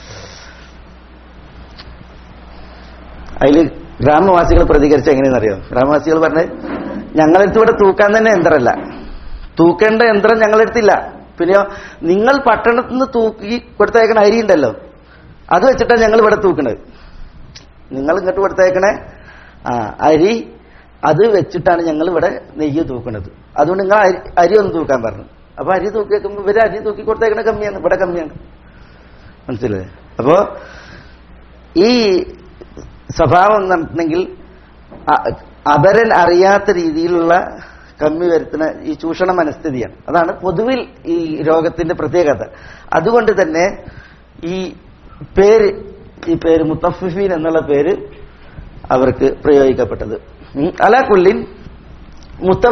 അതിൽ ഗ്രാമവാസികൾ പ്രതികരിച്ച എങ്ങനെയെന്നറിയോ ഗ്രാമവാസികൾ പറഞ്ഞത് ഞങ്ങളെടുത്ത് ഇവിടെ തൂക്കാൻ തന്നെ യന്ത്രമല്ല തൂക്കേണ്ട യന്ത്രം ഞങ്ങളെടുത്തില്ല പിന്നെയോ നിങ്ങൾ പട്ടണത്തിൽ നിന്ന് തൂക്കി കൊടുത്തയക്കണ അരി ഉണ്ടല്ലോ അത് വെച്ചിട്ടാണ് ഞങ്ങൾ ഇവിടെ തൂക്കണത് നിങ്ങൾ ഇങ്ങോട്ട് കൊടുത്തയക്കണേ ആ അരി അത് വെച്ചിട്ടാണ് ഞങ്ങൾ ഇവിടെ നെയ്യ് തൂക്കണത് അതുകൊണ്ട് നിങ്ങൾ അരി അരി ഒന്ന് തൂക്കാൻ പറഞ്ഞു അപ്പൊ അരി തൂക്കി വെക്കുമ്പോൾ ഇവര് അരി തൂക്കി കൊടുത്തേക്കണ കമ്മിയാണ് ഇവിടെ കമ്മിയാണ് മനസ്സിലായേ അപ്പോ ഈ സ്വഭാവം നടത്തണമെങ്കിൽ അ- അപരൻ അറിയാത്ത രീതിയിലുള്ള കമ്മി വരുത്തുന്ന ഈ ചൂഷണ മനസ്ഥിതിയാണ് അതാണ് പൊതുവിൽ ഈ രോഗത്തിന്റെ പ്രത്യേകത അതുകൊണ്ട് തന്നെ ഈ പേര് ഈ പേര് മുത്തഫിഫീൻ എന്നുള്ള പേര് അവർക്ക് പ്രയോഗിക്കപ്പെട്ടത് ഉം. അലാക്കുള്ളിൻ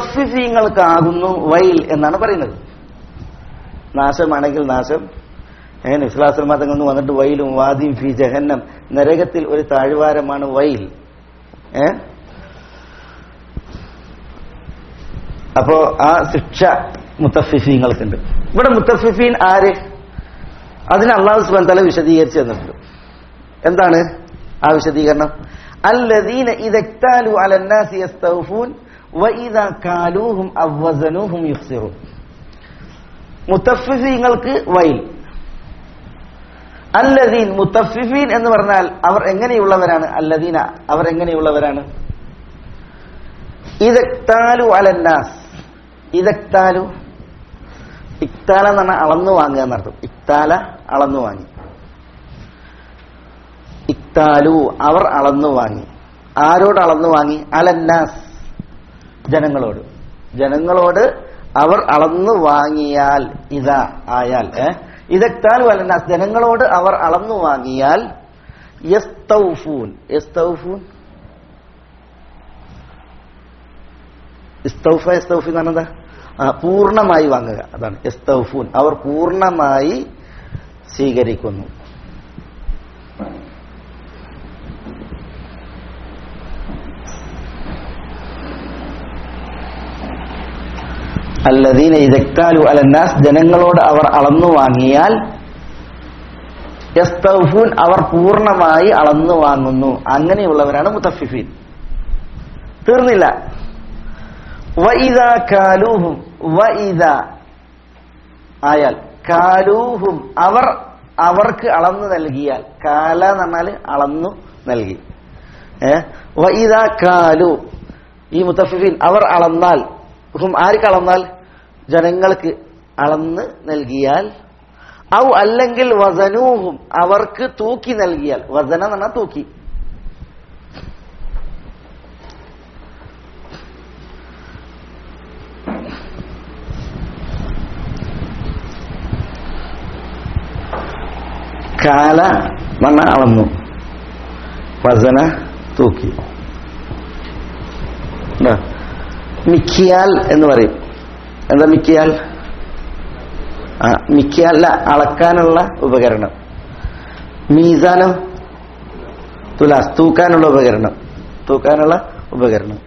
മുത്തഫിഫീങ്ങൾക്കാകുന്നു വൈൽ എന്നാണ് പറയുന്നത് നാശമാണെങ്കിൽ നാശം ഏഹ് നിസ്ലാസ്ലമ തങ്ങൾ നിന്ന് വന്നിട്ട് വൈലും വാദിയും ഫി ജഹന്നം നരകത്തിൽ ഒരു താഴ്വാരമാണ് വൈൽ ഏ അപ്പോ ആ ശിക്ഷ മുത്തഫിഫീങ്ങൾക്കുണ്ട് ഇവിടെ മുത്തഫിഫീൻ ആര് അതിന് അള്ളാഹു സുബാൻ തല വിശദീകരിച്ചു തന്നിട്ടുണ്ട് എന്താണ് ആ വിശദീകരണം അല്ലദീന ഇദക്താലു അലന്നാസി യസ്തൗഫൂൻ വഇദാ കാലൂഹും അവ്വസനൂഹും യുഖ്സിറൂൻ മുത്തഫിഫീങ്ങൾക്ക് വൈൽ അല്ലദീൻ മുത്തഫിഫീൻ എന്ന് പറഞ്ഞാൽ അവർ എങ്ങനെയുള്ളവരാണ് അല്ലദീന അവർ എങ്ങനെയുള്ളവരാണ് ഇതക്താലു അലന്നാസ് ഇതക്താലു ഇക്താല എന്ന് പറഞ്ഞാൽ അളന്നു വാങ്ങുക എന്നർത്ഥം ഇക്താല അളന്നു വാങ്ങി ഇക്താലു അവർ അളന്നു വാങ്ങി ആരോട് അളന്നു വാങ്ങി അലന്നാസ് ജനങ്ങളോട് ജനങ്ങളോട് അവർ അളന്നു വാങ്ങിയാൽ ഇതാ ആയാൽ ഏ ഇതക്താലു അലന്നാസ് ജനങ്ങളോട് അവർ അളന്നു വാങ്ങിയാൽ യസ്തൗഫൂൻ യസ്തൗഫൂൻ ഇസ്തൗഫ ഇസ്തൗഫി എന്ന് പറഞ്ഞാൽ ആ പൂർണ്ണമായി വാങ്ങുക അതാണ് ഇസ്തൗഫൂൻ അവർ പൂർണ്ണമായി സ്വീകരിക്കുന്നു അല്ലദീന ഇദക്താലു അലന്നാസ് ജനങ്ങളോട് അവർ അളന്നു വാങ്ങിയാൽ യസ്തൗഫൂൻ അവർ പൂർണ്ണമായി അളന്നു വാങ്ങുന്നു അങ്ങനെയുള്ളവരാണ് മുത്തഫിഫീൻ തീർന്നില്ല വഇദ കാലൂഹും വഇദ ആയാൽ കാലൂഹും അവർ അവർക്ക് അളന്നു നൽകിയാൽ കാല എന്ന് പറഞ്ഞാൽ അളന്നു നൽകി ഏ വഇദ കാലു ഈ മുത്തഫിഫീൻ അവർ അളന്നാൽ ഹും ആർക്ക് അളന്നാൽ ജനങ്ങൾക്ക് അളന്ന് നൽകിയാൽ ഔ അല്ലെങ്കിൽ വസനൂഹും അവർക്ക് തൂക്കി നൽകിയാൽ വസന എന്ന് പറഞ്ഞാൽ തൂക്കി കാല മണ്ണ അളന്നു വസന തൂക്കി ഉണ്ടോ? മിക്കിയാൽ എന്ന് പറയും എന്താ മിക്കിയാൽ ആ മിക്കിയാല അളക്കാനുള്ള ഉപകരണം മീസാനം തുലാസ് തൂക്കാനുള്ള ഉപകരണം തൂക്കാനുള്ള ഉപകരണം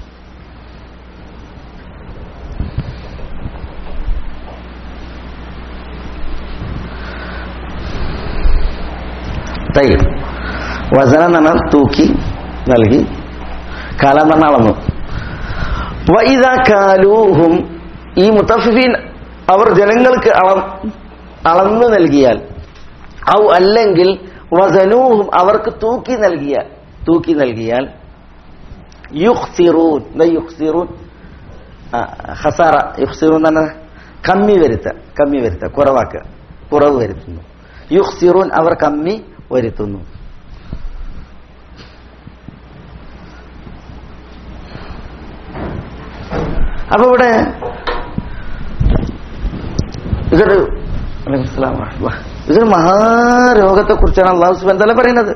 തൈ വസന എന്ന് പറഞ്ഞാൽ തൂക്കി നൽകി കാല എന്ന് പറഞ്ഞാൽ അളന്നു വൈദ കാലൂഹും ഈ മുത്തഫിഫീൻ അവർ ജനങ്ങൾക്ക് അള അളന്നു നൽകിയാൽ ഔ അല്ലെങ്കിൽ വസനൂഹും അവർക്ക് തൂക്കി നൽകിയാൽ തൂക്കി നൽകിയാൽ യുഖ്സിറൂൻ എന്താ യുഖ്സിറൂൻ ആ, ഹസാറ യുഖ്സിറൂൻ എന്ന് പറഞ്ഞാൽ കമ്മി വരുത്ത കമ്മി വരുത്ത കുറവാക്കുക കുറവ് വരുത്തുന്നു യുഖ്സിറൂൻ അവർ കമ്മി വരുത്തുന്നു അപ്പൊ ഇവിടെ ഇതൊരു വലൈക്കും സ്സലാം വറഹ്മത്തുള്ളാഹ്. ഇതൊരു മഹാരോഗത്തെ കുറിച്ചാണ് അള്ളാഹു സുബാൻ തല പറയുന്നത്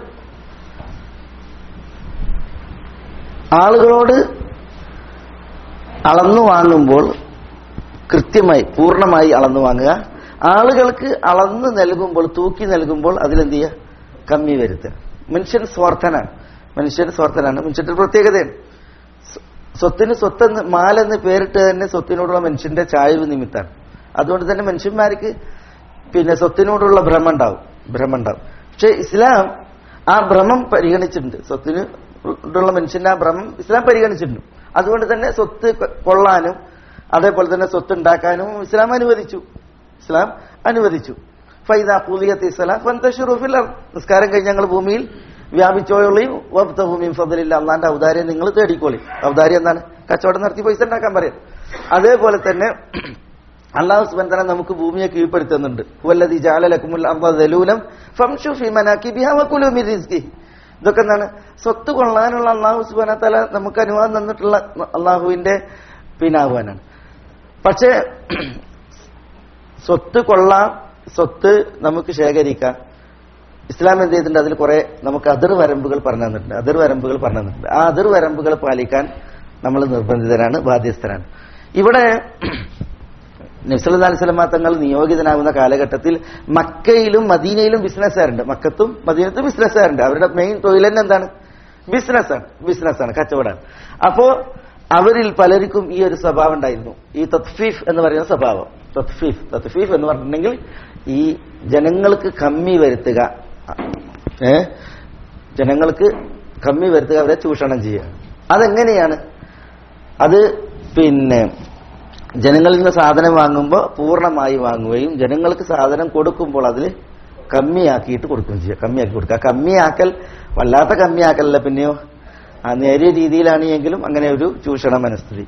ആളുകളോട് അളന്നു വാങ്ങുമ്പോൾ കൃത്യമായി പൂർണ്ണമായി അളന്നു വാങ്ങുക ആളുകൾക്ക് അളന്ന് നൽകുമ്പോൾ തൂക്കി നൽകുമ്പോൾ അതിലെന്ത് ചെയ്യുക കമ്മി വരുത്തുക മനുഷ്യൻ സ്വാർത്ഥനാണ് മനുഷ്യൻ സ്വാർത്ഥനാണ് മനുഷ്യന്റെ ഒരു പ്രത്യേകതയാണ് സ്വ- സ്വത്തിന് സ്വത്തെന്ന് മാലെന്ന് പേരിട്ട് തന്നെ സ്വത്തിനോടുള്ള മനുഷ്യന്റെ ചായ്വ് നിമിത്താണ് അതുകൊണ്ട് തന്നെ മനുഷ്യന്മാർക്ക് പിന്നെ സ്വത്തിനോടുള്ള ഭ്രമം ഉണ്ടാവും ഭ്രമം ഉണ്ടാവും പക്ഷെ ഇസ്ലാം ആ ഭ്രമം പരിഗണിച്ചിട്ടുണ്ട് സ്വത്തിന് ഉള്ള മനുഷ്യന്റെ ആ ഭ്രമം ഇസ്ലാം പരിഗണിച്ചിട്ടുണ്ട് അതുകൊണ്ട് തന്നെ സ്വത്ത് കൊ- കൊള്ളാനും അതേപോലെ തന്നെ സ്വത്ത് ഉണ്ടാക്കാനും ഇസ്ലാം അനുവദിച്ചു ഇസ്ലാം അനുവദിച്ചു ഫൈദ പുലിയത്ത് ഇസ്ലാം ഫന്തഷുറുഫിൽ നിസ്കാരം കഴിഞ്ഞ് ഞങ്ങൾ ഭൂമിയിൽ വ്യാപിച്ചോളിയും ഭൂമിയും ഫതിലില്ല അള്ളാന്റെ ഔദാര്യം നിങ്ങൾ തേടിക്കോളി ഔദാര്യം എന്താണ് കച്ചവടം നടത്തി പൈസ ഉണ്ടാക്കാൻ പറയാം അതേപോലെ തന്നെ അള്ളാഹു സുബന്ധന നമുക്ക് ഭൂമിയെ കീഴ്പ്പെടുത്തുന്നുണ്ട് വല്ലതി ജാലലക്കുമുൽ അർദ്ദലൂലം ഫംഷു ഫി മനാകിബിഹ വകുലു മിൻ റിസ്കി ഇതൊക്കെ എന്താണ് സ്വത്ത് കൊള്ളാനുള്ള അള്ളാഹു സുബാന തല നമുക്ക് അനുവാദം തന്നിട്ടുള്ള അള്ളാഹുവിന്റെ പിന്നാഹ്വാനാണ് പക്ഷേ സ്വത്ത് കൊള്ളാം സ്വത്ത് നമുക്ക് ശേഖരിക്കാം ഇസ്ലാം എന്ത് ചെയ്തിട്ടുണ്ട് അതിൽ കുറെ നമുക്ക് അതിർ വരമ്പുകൾ പറഞ്ഞു തന്നിട്ടുണ്ട് അതിർ വരമ്പുകൾ പറഞ്ഞു തന്നിട്ടുണ്ട് ആ അതിർ വരമ്പുകൾ പാലിക്കാൻ നമ്മൾ നിർബന്ധിതരാണ് ബാധ്യസ്ഥരാണ് ഇവിടെ നബ്സല്ലാ അലിസ്ലമ തങ്ങൾ നിയോഗിതനാകുന്ന കാലഘട്ടത്തിൽ മക്കയിലും മദീനയിലും ബിസിനസ്സുകാരുണ്ട് മക്കത്തും മദീനത്തും ബിസിനസ്സുകാരുണ്ട് അവരുടെ മെയിൻ തൊഴിൽ തന്നെ എന്താണ് ബിസിനസ്സാണ് ബിസിനസ്സാണ് കച്ചവടമാണ് അപ്പോ അവരിൽ പലർക്കും ഈ ഒരു സ്വഭാവം ഉണ്ടായിരുന്നു ഈ തത്ഫീഫ് എന്ന് പറയുന്ന സ്വഭാവം തത്ഫീഫ് തത്ഫീഫ് എന്ന് പറഞ്ഞിട്ടുണ്ടെങ്കിൽ ഈ ജനങ്ങൾക്ക് കമ്മി വരുത്തുക ഏ ജനങ്ങൾക്ക് കമ്മി വരുത്തുക അവരെ ചൂഷണം ചെയ്യുക അതെങ്ങനെയാണ് അത് പിന്നെ ജനങ്ങളിൽ നിന്ന് സാധനം വാങ്ങുമ്പോൾ പൂർണ്ണമായി വാങ്ങുകയും ജനങ്ങൾക്ക് സാധനം കൊടുക്കുമ്പോൾ അതിൽ കമ്മിയാക്കിയിട്ട് കൊടുക്കുകയും ചെയ്യുക കമ്മിയാക്കി കൊടുക്കുക ആ കമ്മിയാക്കൽ വല്ലാത്ത കമ്മിയാക്കലല്ല പിന്നെയോ ആ നേരിയ രീതിയിലാണ് എങ്കിലും അങ്ങനെ ഒരു ചൂഷണ മനസ്ഥിതി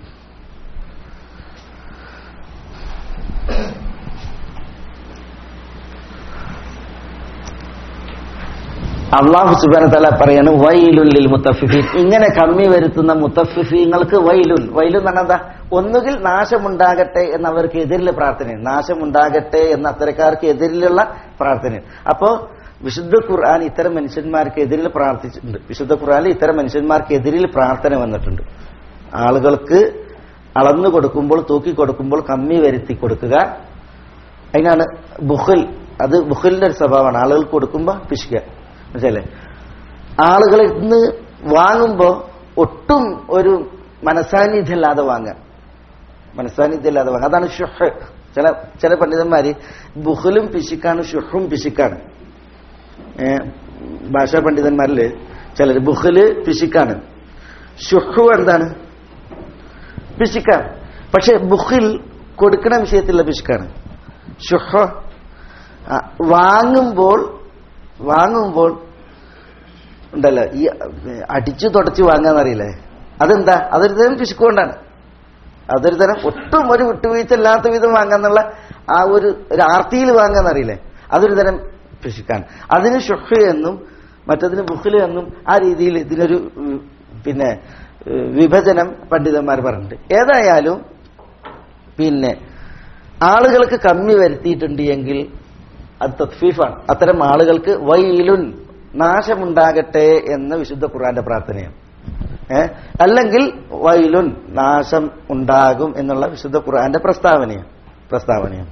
അള്ളാഹു സുബാന തല പറയാണ് വൈലുല്ലിൽ മുത്തഫിഫീൻ ഇങ്ങനെ കമ്മി വരുത്തുന്ന മുത്തഫിഫീങ്ങൾക്ക് വൈലുൻ വൈലുൻ എന്ന് പറഞ്ഞാൽ എന്താ ഒന്നുകിൽ നാശമുണ്ടാകട്ടെ എന്ന് അവർക്ക് എതിരിൽ പ്രാർത്ഥനയാണ് നാശമുണ്ടാകട്ടെ എന്ന അത്തരക്കാർക്ക് എതിരിലുള്ള പ്രാർത്ഥനയാണ് അപ്പോ വിശുദ്ധ ഖുർആൻ ഇത്തരം മനുഷ്യന്മാർക്ക് എതിരിൽ പ്രാർത്ഥിച്ചിട്ടുണ്ട് വിശുദ്ധ ഖുർആനിൽ ഇത്തരം മനുഷ്യന്മാർക്ക് എതിരിൽ പ്രാർത്ഥന വന്നിട്ടുണ്ട് ആളുകൾക്ക് അളന്നു കൊടുക്കുമ്പോൾ തൂക്കി കൊടുക്കുമ്പോൾ കമ്മി വരുത്തി കൊടുക്കുക അതിനാണ് ബുഹൽ അത് ബുഹലിന്റെ ഒരു സ്വഭാവമാണ് ആളുകൾക്ക് കൊടുക്കുമ്പോൾ പിശുക മനസ്സിലല്ലേ ആളുകളിൽ നിന്ന് വാങ്ങുമ്പോൾ ഒട്ടും ഒരു മനസാന്നിധ്യമില്ലാതെ വാങ്ങുക മനസാന്നിധ്യമില്ലാതെ വാങ്ങുക അതാണ് ഷുഹ് ചില ചില പണ്ഡിതന്മാര് ബുഹലും പിശുക്കാണ് ഷുഹും പിശുക്കാണ് ഏ, ഭാഷാ പണ്ഡിതന്മാരില് ചിലർ ബുഹല് പിശുക്കാണ് ഷുഹു എന്താണ് പിശുക്കാണ് പക്ഷെ ബുഹിൽ കൊടുക്കുന്ന വിഷയത്തിലുള്ള പിശുക്കാണ് ഷുഹ ആ, വാങ്ങുമ്പോൾ വാങ്ങുമ്പോൾ ഉണ്ടല്ലോ ഈ അടിച്ചു തുടച്ച് വാങ്ങാന്നറിയില്ലേ അതെന്താ അതൊരു തരം പിശുക്കൊണ്ടാണ് അതൊരു തരം ഒട്ടും ഒരു വിട്ടുവീഴ്ച ഇല്ലാത്ത വിധം വാങ്ങാന്നുള്ള ആ ഒരു ഒരു ആർത്തിയിൽ വാങ്ങാന്നറിയില്ലേ അതൊരു തരം പിശുക്കാണ് അതിന് ഷുഹ് എന്നും മറ്റതിന് ബുഖില് എന്നും ആ രീതിയിൽ ഇതിനൊരു ഉം, പിന്നെ ഏഹ്, വിഭജനം പണ്ഡിതന്മാർ പറഞ്ഞിട്ടുണ്ട് ഏതായാലും പിന്നെ ആളുകൾക്ക് കമ്മി വരുത്തിയിട്ടുണ്ട് എങ്കിൽ അത് തത്ഫീഫാണ് അത്തരം ആളുകൾക്ക് വൈലുൻ നാശമുണ്ടാകട്ടെ എന്ന് വിശുദ്ധ ഖുർആന്റെ പ്രാർത്ഥനയാണ് ഏ അല്ലെങ്കിൽ വൈലുൻ നാശം ഉണ്ടാകും എന്നുള്ള വിശുദ്ധ ഖുർആന്റെ പ്രസ്താവനയാണ് പ്രസ്താവനയാണ്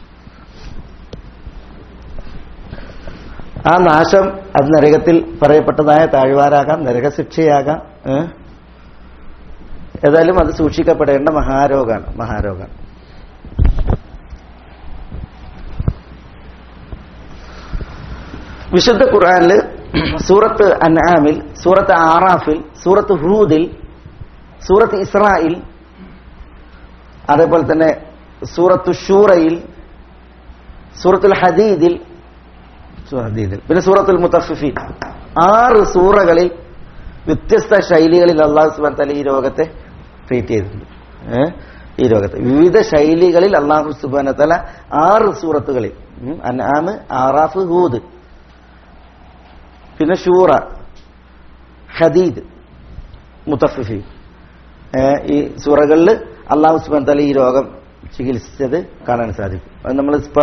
ആ നാശം അത് നരകത്തിൽ പറയപ്പെട്ടതായ താഴ്വാരാകാം നരകശിക്ഷയാകാം ഏ? ഏതായാലും അത് സൂക്ഷിക്കപ്പെടേണ്ട മഹാരോഗാണ് മഹാരോഗാണ് വിശുദ്ധ ഖുർആനിൽ സൂറത്ത് അൻആമിൽ സൂറത്ത് ആറാഫിൽ സൂറത്ത് ഹൂദിൽ സൂറത്ത് ഇസ്രായിൽ അതേപോലെ തന്നെ സൂറത്ത് ഷൂറയിൽ സൂറത്തുൽ ഹദീദിൽ സൂറ ഹദീദിൽ പിന്നെ സൂറത്തുൽ മുത്തഫിഫീൻ ആറ് സൂറകളിൽ വ്യത്യസ്ത ശൈലികളിൽ അള്ളാഹു സുബാൻ തല ഈ രോഗത്തെ ട്രീറ്റ് ചെയ്തിട്ടുണ്ട് ഏ? ഈ രോഗത്തെ വിവിധ ശൈലികളിൽ അള്ളാഹു സുബാന തല ആറ് സൂറത്തുകളിൽ ഉം, അൻആമ് ആറാഫ് ഹൂദ് പിന്നെ ഷൂറ ഹദീദ് മുത്തഫിഫി ഈ സൂറകളിൽ അള്ളാഹു സുബാൻ തല ഈ രോഗം ചികിത്സിച്ചത് കാണാൻ സാധിക്കും അത് നമ്മൾ ഇപ്പൊ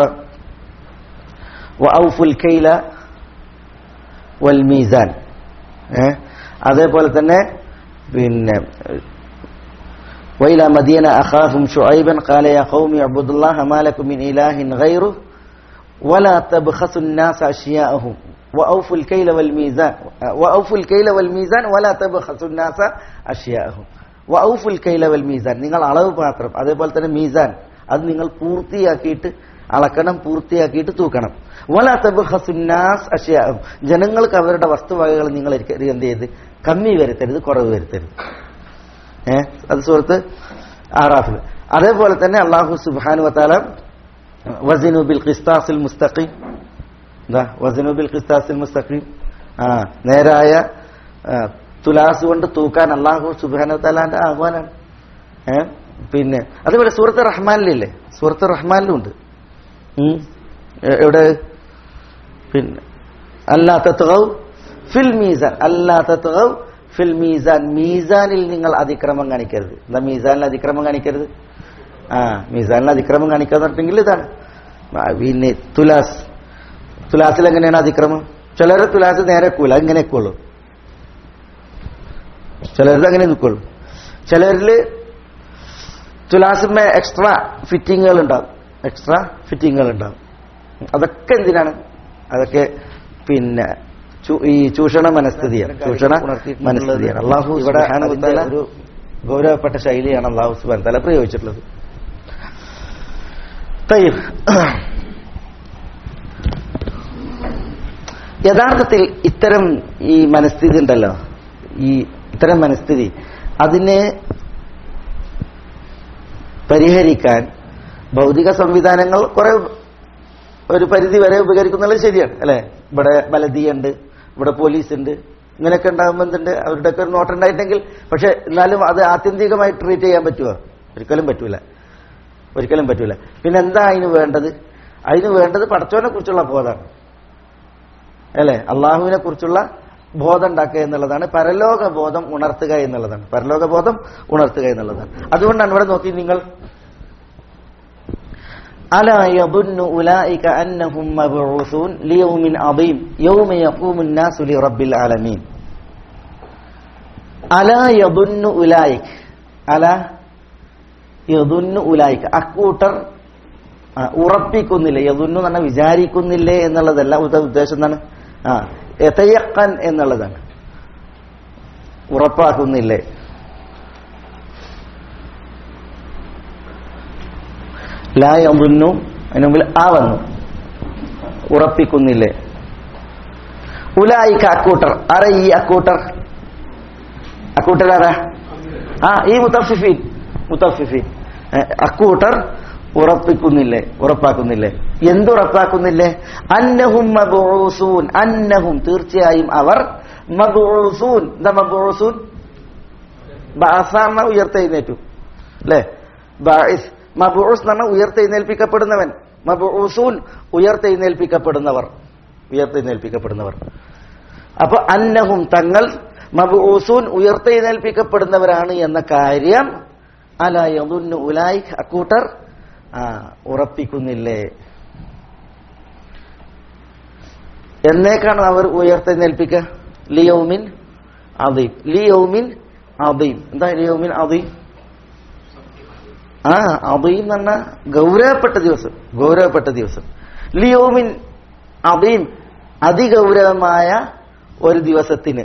വഔഫുൽ കൈല വൽ മീസാൻ ഏ? അതേപോലെ തന്നെ പിന്നെ وإلى مدينة أخاهم شعيبا قال يا قوم اعبدوا الله ما لكم من إله غيره ولا تبخسوا الناس أشياءهم وأوفوا الكيل والميزان وأوفوا الكيل والميزان ولا تبخسوا الناس أشياءهم وأوفوا الكيل والميزان നിങ്ങൾ അളവ് പാത്രം അതേപോലെ തന്നെ മീസാൻ അത് നിങ്ങൾ പൂർത്തിയാക്കിയിട്ട് അളക്കണം പൂർത്തിയാക്കിയിട്ട് തൂക്കണം വല തബ്ഖസുന്നാസ് അഷ്യാഹും ജനങ്ങൾക്ക് അവരുടെ വസ്തുവകകൾ നിങ്ങൾ ഒരിക്കലും എന്ത് ചെയ്ത് കമ്മി വരുത്തരുത് കുറവ് വരുത്തരുത് ഏ അത് സുഹൃത്ത് ആറാഫിൽ അതേപോലെ തന്നെ അള്ളാഹു സുബാനു വത്താല വസിനു ബിൽ ഖിസ്താസിൽ മുസ്തഖീം എന്താ വസിനു ബിൽ ഖിസ്താസിൽ മുസ്തഖീം ആ നേരായ ആ, തുലാസ് കൊണ്ട് തൂക്കാൻ അള്ളാഹു സുബാനു വത്താലാന്റെ ആഹ്വാനാണ് ഏ പിന്നെ അതേപോലെ സൂറത്ത് റഹ്മാനിലില്ലേ സൂറത്ത് റഹ്മാനിലും ഉണ്ട് ഉം. എ- എവിടെ പിന്നെ അല്ലാ തത്വ ഫിൽ മീസാൻ അല്ലാ തത്വ ഫിൽ മീസാൻ മീസാനിൽ നിങ്ങൾ അതിക്രമം കാണിക്കരുത് എന്താ മീസാനിൽ അതിക്രമം കാണിക്കരുത് ആ മീസാനിൽ അതിക്രമം കാണിക്കാന്ന് പറഞ്ഞിട്ടുണ്ടെങ്കിൽ ഇതാണ് ആ, പിന്നെ തുലാസ് തുലാസിൽ എങ്ങനെയാണ് അതിക്രമം ചിലരെ തുലാസ് നേരെ വെക്കൂല ഇങ്ങനെ വെക്കുള്ളൂ ചിലരത് അങ്ങനെ നിൽക്കുള്ളൂ ചിലരിൽ തുലാസിന്മേ എക്സ്ട്രാ ഫിറ്റിങ്ങുകൾ ഉണ്ടാവും എക്സ്ട്രാ ഫിറ്റിങ്ങുകൾ ഉണ്ടാവും അതൊക്കെ എന്തിനാണ് അതൊക്കെ പിന്നെ ചൂ- ഈ ചൂഷണ മനസ്ഥിതിയാണ് ചൂഷണ മനസ്ഥിതിയാണ് അള്ളാഹു ഇവിടെ ഒരു ഗൗരവപ്പെട്ട ശൈലിയാണ് അള്ളാഹു സുബാൻ തല പ്രയോഗിച്ചിട്ടുള്ളത് തയ്യബ് യഥാർത്ഥത്തിൽ ഇത്തരം ഈ മനസ്ഥിതി ഉണ്ടല്ലോ ഈ ഇത്തരം മനസ്ഥിതി അതിനെ പരിഹരിക്കാൻ ഭൗതിക സംവിധാനങ്ങൾ കുറെ ഒരു പരിധി വരെ ഉപകരിക്കുന്നുള്ളത് ശരിയാണ് അല്ലെ ഇവിടെ ബലദിയുണ്ട് ഇവിടെ പോലീസ് ഉണ്ട് ഇങ്ങനെയൊക്കെ ഉണ്ടാകുമ്പോൾ എന്തുണ്ട് അവരുടെ ഒക്കെ ഒരു നോട്ടുണ്ടായിട്ടെങ്കിൽ പക്ഷെ എന്നാലും അത് ആത്യന്തികമായി ട്രീറ്റ് ചെയ്യാൻ പറ്റുമോ ഒരിക്കലും പറ്റൂല ഒരിക്കലും പറ്റൂല പിന്നെ എന്താ അതിന് വേണ്ടത് അതിന് വേണ്ടത് പടച്ചോനെ കുറിച്ചുള്ള ബോധമാണ് അല്ലെ അള്ളാഹുവിനെ കുറിച്ചുള്ള ബോധം ഉണ്ടാക്കുക എന്നുള്ളതാണ് പരലോക ബോധം ഉണർത്തുക എന്നുള്ളതാണ് പരലോക ബോധം ഉണർത്തുക എന്നുള്ളതാണ് അതുകൊണ്ടാണ് ഇവിടെ നോക്കി നിങ്ങൾ ألا يظن أولئك أنهم مبعوثون ليوم عظيم يوم يقوم الناس لرب العالمين ألا يظن أولئك ألا يظن أولئك അക്കൂട്ടർ ആ, ഉറപ്പിക്കുന്നില്ലേ യദുന്നു എന്ന് പറഞ്ഞാൽ വിചാരിക്കുന്നില്ലേ എന്നുള്ളതല്ല ഉദ്ദ- ഉദ്ദേശം എന്താണ് ആ എതയക്കൻ എന്നുള്ളതാണ് ഉറപ്പാക്കുന്നില്ലേ ലാ യദുന്നു അതിന് മുമ്പിൽ ആ വന്നു ഉറപ്പിക്കുന്നില്ലേ ഉലായിക്ക അക്കൂട്ടർ ആരാ ഈ അക്കൂട്ടർ അക്കൂട്ടർ ആരാ ആ ഈ മുത്തഫിഫീൻ മുത്തഫിഫീൻ ഏ, അക്കൂട്ടർ ഉറപ്പിക്കുന്നില്ലേ ഉറപ്പാക്കുന്നില്ലേ എന്തുറപ്പാക്കുന്നില്ലേ അന്നഹും മബൂസൂൻ അന്നഹും തീർച്ചയായും അവർ മബൂസൂൻ എന്താ മബൂസൂൻ ബാസാമ ഉയർത്തെഴുന്നേറ്റു അല്ലേ ബാഇസ് മബൂസ് എന്ന് പറഞ്ഞാൽ ഉയർത്തെഴുന്നേൽപ്പിക്കപ്പെടുന്നവൻ മബൂസൂൻ ഉയർത്തെഴുന്നേൽപ്പിക്കപ്പെടുന്നവർ ഉയർത്തെഴുന്നേൽപ്പിക്കപ്പെടുന്നവർ അപ്പൊ അന്നഹും തങ്ങൾ മബൂസൂൻ ഉയർത്തെഴുന്നേൽപ്പിക്കപ്പെടുന്നവരാണ് എന്ന കാര്യം അല യദുന്നു ഉലായിഖ് അക്കൂട്ടർ ആ ഉറപ്പിക്കുന്നില്ലേ എന്നേക്കാണ് അവർ ഉയർത്തെഴുന്നേൽപ്പിക്കുക ലിയൗമിൻ അദീം ലിയൗമിൻ അദീം എന്താ ലിയൗമിൻ അദീം ആ അദീം എന്ന് പറഞ്ഞാൽ ഗൗരവപ്പെട്ട ദിവസം ഗൗരവപ്പെട്ട ദിവസം ലിയോമിൻ അദീം അതിഗൗരവമായ ഒരു ദിവസത്തിന്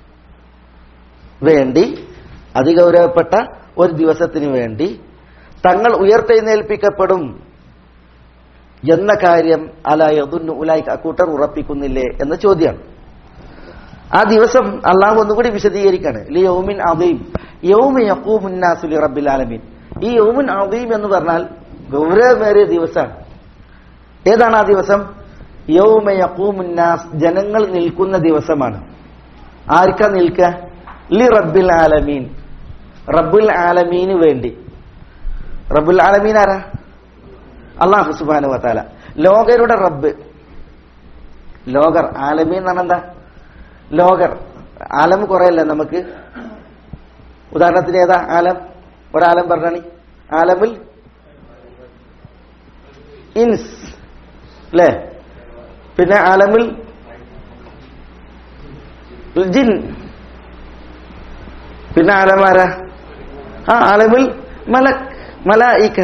വേണ്ടി അതിഗൗരവപ്പെട്ട ഒരു ദിവസത്തിന് വേണ്ടി തങ്ങൾ ഉയർത്തെഴുന്നേൽപ്പിക്കപ്പെടും എന്ന കാര്യം അല യദുന്നു ഉലായി അക്കൂട്ടർ ഉറപ്പിക്കുന്നില്ലേ എന്ന ചോദ്യമാണ് ആ ദിവസം അള്ളാഹു ഒന്നുകൂടി വിശദീകരിക്കാണ് ലി യൗമിൻ അദീം യൗമ യഖൂമുന്നാസു ലി റബ്ബിൽ ആലമീൻ ഈ യൗമുൻ അദീം എന്ന് പറഞ്ഞാൽ ഗൗരവമേറിയ ദിവസമാണ് ഏതാണ് ആ ദിവസം യൗമ യഖൂമുന്നാസ് ജനങ്ങൾ നിൽക്കുന്ന ദിവസമാണ് ആർക്കാ നിൽക്കുക ലി റബ്ബിൽ ആലമീൻ റബ്ബുൽ ആലമീന് വേണ്ടി റബ്ബുൽ ആലമീൻ ആരാ അള്ളാഹു സുബാനു വത്താല ലോകരുടെ റബ്ബ് ലോകർ ആലമീൻ എന്ന് പറഞ്ഞാൽ എന്താ ലോകർ ആലം കുറയല്ലേ നമുക്ക് ഉദാഹരണത്തിന് ഏതാ ആലം ഒരാലം പറഞ്ഞാണി ആലമുൽ ഇൻസ് അല്ലേ പിന്നെ ആലമുൽ ജിൻ പിന്നെ ആലമാരാ ആ ആലമുൽ മലക് മലായിക്ക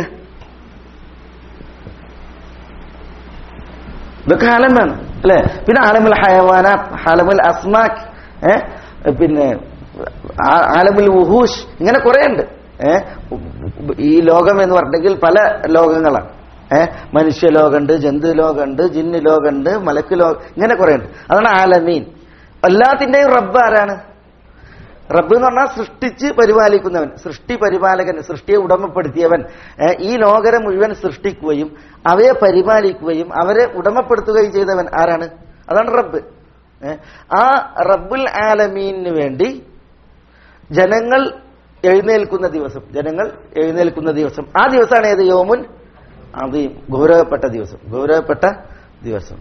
ഇതൊക്കെ ആലമാണ് അല്ലെ പിന്നെ ആലമുൽ ഹയവാനാത്ത് ആലമുൽ അസ്മാക് ഏ പിന്നെ ആ- ആലമുൽ വുഹൂഷ് ഇങ്ങനെ കുറെ ഉണ്ട് ഏ ഈ ലോകം എന്ന് പറഞ്ഞെങ്കിൽ പല ലോകങ്ങളാണ് ഏ മനുഷ്യ ലോകമുണ്ട് ജന്തു ലോകമുണ്ട് ജിന്ന് ലോകമുണ്ട് മലക്ക് ലോകം ഇങ്ങനെ കുറെ ഉണ്ട് അതാണ് ആലമീൻ എല്ലാത്തിന്റെയും റബ്ബ് ആരാണ് റബ്ബ് എന്ന് പറഞ്ഞാൽ സൃഷ്ടിച്ച് പരിപാലിക്കുന്നവൻ സൃഷ്ടി പരിപാലകൻ സൃഷ്ടിയെ ഉടമപ്പെടുത്തിയവൻ ഏ, ഈ ലോകരെ മുഴുവൻ സൃഷ്ടിക്കുകയും അവയെ പരിപാലിക്കുകയും അവരെ ഉടമപ്പെടുത്തുകയും ചെയ്തവൻ ആരാണ് അതാണ് റബ്ബ് ഏ, ആ റബ്ബുൽ ആലമീനു വേണ്ടി ജനങ്ങൾ എഴുന്നേൽക്കുന്ന ദിവസം ജനങ്ങൾ എഴുന്നേൽക്കുന്ന ദിവസം ആ ദിവസമാണ് ഏത് യോമുൻ അത് ഗൗരവപ്പെട്ട ദിവസം ഗൗരവപ്പെട്ട ദിവസം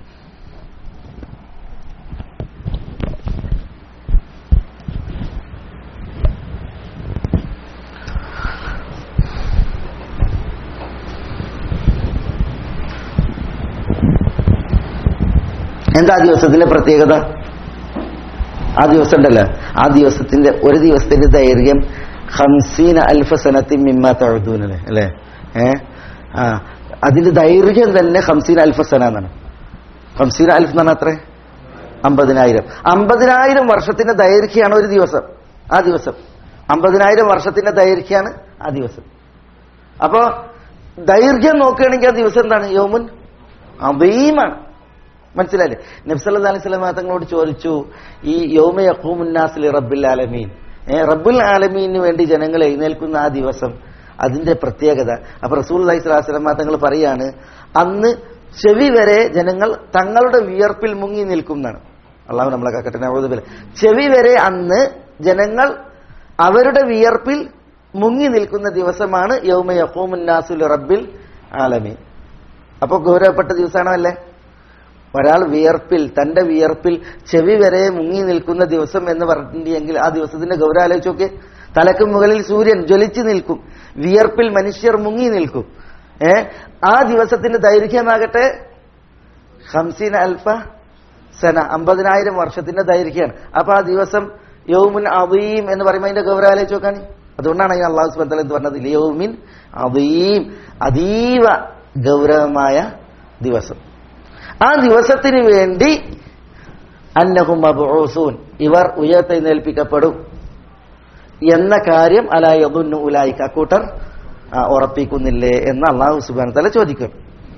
എന്താ ആ ദിവസത്തിന്റെ പ്രത്യേകത ആ ദിവസം ഉണ്ടല്ലോ ആ ദിവസത്തിന്റെ ഒരു ദിവസത്തിന്റെ ദൈർഘ്യം ഹംസീന അൽഫ സനത്തി മിമ്മ തഴുതൂനല്ലേ അല്ലേ ഏ ആ അതിന്റെ ദൈർഘ്യം തന്നെ ഹംസീന അൽഫ സന എന്നാണ് ഹംസീന അൽഫ് എന്ന് പറഞ്ഞാൽ അത്രേ അമ്പതിനായിരം അമ്പതിനായിരം വർഷത്തിന്റെ ദൈർഘ്യമാണ് ഒരു ദിവസം ആ ദിവസം അമ്പതിനായിരം വർഷത്തിന്റെ ദൈർഘ്യമാണ് ആ ദിവസം അപ്പോ ദൈർഘ്യം നോക്കുകയാണെങ്കിൽ ആ ദിവസം എന്താണ് യോമുൻ അബീമാണ് മനസ്സിലായില്ലേ നബ്സല്ലാ അലൈഹി സ്വലം തങ്ങളോട് ചോദിച്ചു ഈ യോമ യഖൂമുന്നാസിൽ റബ്ബുൽ ആലമീൻ ഏ റബ്ബുൽ ആലമീന് വേണ്ടി ജനങ്ങൾ എഴുന്നേൽക്കുന്ന ആ ദിവസം അതിന്റെ പ്രത്യേകത അപ്പൊ റസൂൽ അലൈഹി സ്വലാസ്ലം തങ്ങൾ പറയാണ് അന്ന് ചെവി വരെ ജനങ്ങൾ തങ്ങളുടെ വിയർപ്പിൽ മുങ്ങി നിൽക്കും എന്നാണ് അള്ളാഹു നമ്മളെ കാക്കട്ടെ നവോദബിൽ ചെവി വരെ അന്ന് ജനങ്ങൾ അവരുടെ വിയർപ്പിൽ മുങ്ങി നിൽക്കുന്ന ദിവസമാണ് യൗമ യഖൂമുന്നാസുൽ റബ്ബിൽ ആലമീൻ അപ്പൊ ഗൗരവപ്പെട്ട ദിവസമാണല്ലേ ഒരാൾ വിയർപ്പിൽ തന്റെ വിയർപ്പിൽ ചെവി വരെ മുങ്ങി നിൽക്കുന്ന ദിവസം എന്ന് പറഞ്ഞിട്ടുണ്ടെങ്കിൽ ആ ദിവസത്തിന്റെ ഗൗരവം ആലോചിച്ച് നോക്കിയേ തലക്ക് മുകളിൽ സൂര്യൻ ജ്വലിച്ചു നിൽക്കും വിയർപ്പിൽ മനുഷ്യർ മുങ്ങി നിൽക്കും ഏ ആ ദിവസത്തിന്റെ ദൈർഘ്യമാകട്ടെ ഹംസീൻ അൽഫ സന അമ്പതിനായിരം വർഷത്തിന്റെ ദൈർഘ്യമാണ് അപ്പൊ ആ ദിവസം യൗമുൻ അവീം എന്ന് പറയുമ്പോൾ അതിന്റെ ഗൗരവം ആലോചിച്ച് നോക്കാണ് അതുകൊണ്ടാണ് ഈ അള്ളാഹു സുബത്തല എന്ന് പറഞ്ഞത് യൗമിൻ അവീം അതീവ ഗൗരവമായ ദിവസം ആ ദിവസത്തിന് വേണ്ടി അന്നഹും മബ്ഊസൂൻ ഇവർ ഉയർത്തെഴുന്നേൽപ്പിക്കപ്പെടും എന്ന കാര്യം അലായതുന്നു ഉലായിക്ക അക്കൂട്ടർ ആ, ഉറപ്പിക്കുന്നില്ലേ എന്ന് അള്ളാഹു സുബാൻ തല ചോദിക്കും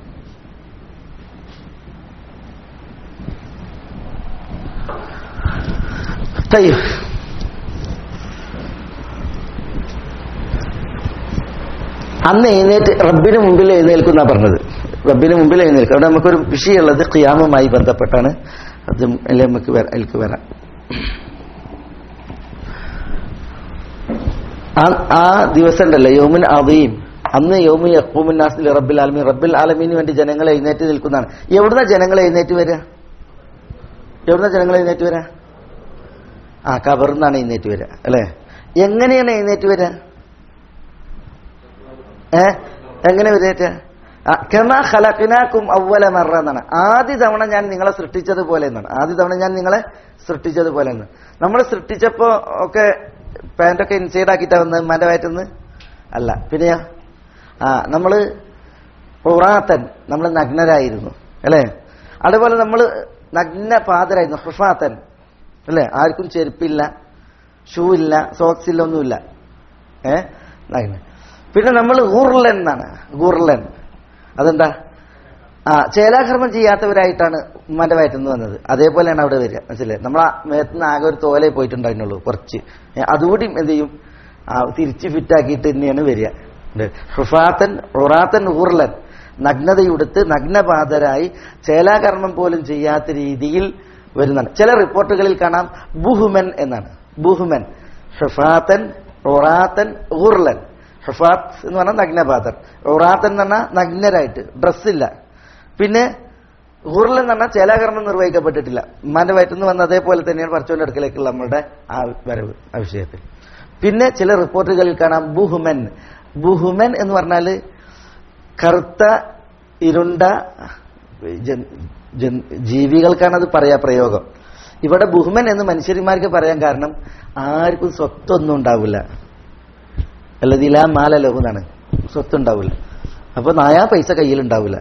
طيب അന്ന് എഴുന്നേറ്റ് റബ്ബിന് മുമ്പിൽ എഴുന്നേൽക്കുന്ന പറഞ്ഞത് റബ്ബിന് മുമ്പിൽ എഴുന്നേൽക്കും അവിടെ നമുക്കൊരു വിഷയമുള്ളത് ഖിയാമുമായി ബന്ധപ്പെട്ടാണ് അത് അതിൽ നമുക്ക് വരാം അതിലേക്ക് വരാം ആ- ആ ദിവസം ഉണ്ടല്ലോ യോമിൻ അവയും അന്ന് യോമി യക്കൂമിൻ നാസിൽ റബ്ബിൽ ആലമീൻ റബ്ബിൽ ആലമീന് വേണ്ടി ജനങ്ങൾ എഴുന്നേറ്റ് നിൽക്കുന്നതാണ് എവിടുന്ന ജനങ്ങൾ എഴുന്നേറ്റ് വരിക എവിടുന്ന ജനങ്ങൾ എഴുന്നേറ്റ് വരിക ആ കബറിന്നാണ് എഴുന്നേറ്റ് വരിക അല്ലേ എങ്ങനെയാണ് എഴുന്നേറ്റ് വരിക ഏ എങ്ങനെ വരേറ്റ കമാ ഖലഖ്നാക്കും അവല മറ എന്നാണ് ആദ്യ തവണ ഞാൻ നിങ്ങളെ സൃഷ്ടിച്ചതുപോലെ എന്നാണ് ആദ്യ തവണ ഞാൻ നിങ്ങളെ സൃഷ്ടിച്ചതുപോലെ എന്ന് നമ്മൾ സൃഷ്ടിച്ചപ്പോ ഒക്കെ പാൻറ്റൊക്കെ ഇൻസൈഡ് ആക്കിയിട്ടാ വന്നത് ഉമ്മാന്റെ വയറ്റുന്ന് അല്ല പിന്നെയോ ആ നമ്മള് ഉറാത്തൻ നമ്മൾ നഗ്നരായിരുന്നു അല്ലേ അതുപോലെ നമ്മൾ നഗ്ന പാതരായിരുന്നു ഹുഫാത്തൻ അല്ലേ ആർക്കും ചെരുപ്പില്ല ഷൂ ഇല്ല സോക്സ് ഇല്ല ഒന്നുമില്ല ഏ നഗ്ന പിന്നെ നമ്മൾ ഗുർലൻ എന്നാണ് ഗുർലൻ അതെന്താ ആ ചേലാകർമ്മം ചെയ്യാത്തവരായിട്ടാണ് ഉമ്മാന്റെ വയറ്റുനിന്ന് വന്നത് അതേപോലെയാണ് അവിടെ വരിക മനസ്സിലായി നമ്മൾ ആ മേത്തുനിന്ന് ആകെ ഒരു തോലേ പോയിട്ടുണ്ടായിരുന്നുള്ളൂ കുറച്ച് ഏ, അതുകൂടി എന്ത് ചെയ്യും ആ തിരിച്ച് ഫിറ്റാക്കിയിട്ട് തന്നെയാണ് വരിക ഉണ്ട്. ഹുഫാത്തൻ ഉറാത്തൻ ഊർലൻ നഗ്നതയുടുത്ത് നഗ്നപാതരായി ചേലാകർമ്മം പോലും ചെയ്യാത്ത രീതിയിൽ വരുന്നതാണ് ചില റിപ്പോർട്ടുകളിൽ കാണാം ബുഹുമൻ എന്നാണ് ബുഹുമൻ ഹുഫാത്തൻ ഉറാത്തൻ ഊർലൻ ഹുഫാത്ത് എന്ന് പറഞ്ഞാൽ നഗ്നപാതർ ഉറാത്തൻ എന്ന് പറഞ്ഞാൽ നഗ്നരായിട്ട് ഡ്രസ്സില്ല പിന്നെ ഊർലൻ എന്ന് പറഞ്ഞാൽ ചേലാകർമ്മം നിർവഹിക്കപ്പെട്ടിട്ടില്ല ഉമ്മാന്റെ വയറ്റുനിന്ന് വന്ന അതേപോലെ തന്നെയാണ് പറച്ചോന്റെ അടുക്കലേക്കുള്ള നമ്മളുടെ ആ വരവ് ആ വിഷയത്തിൽ പിന്നെ ചില റിപ്പോർട്ടുകളിൽ കാണാം ബുഹുമൻ ബുഹുമൻ എന്ന് പറഞ്ഞാൽ കറുത്ത ഇരുണ്ട ജൻ- ജൻ- ജീവികൾക്കാണ് അത് പറയാ പ്രയോഗം ഇവിടെ ബുഹുമൻ എന്ന് മനുഷ്യന്മാർക്ക് പറയാൻ കാരണം ആർക്കും സ്വത്തൊന്നും ഉണ്ടാവില്ല അല്ലതിലാ മാല ലഘുന്നാണ് സ്വത്ത് ഉണ്ടാവില്ല അപ്പൊ നായാ പൈസ കയ്യിലുണ്ടാവില്ല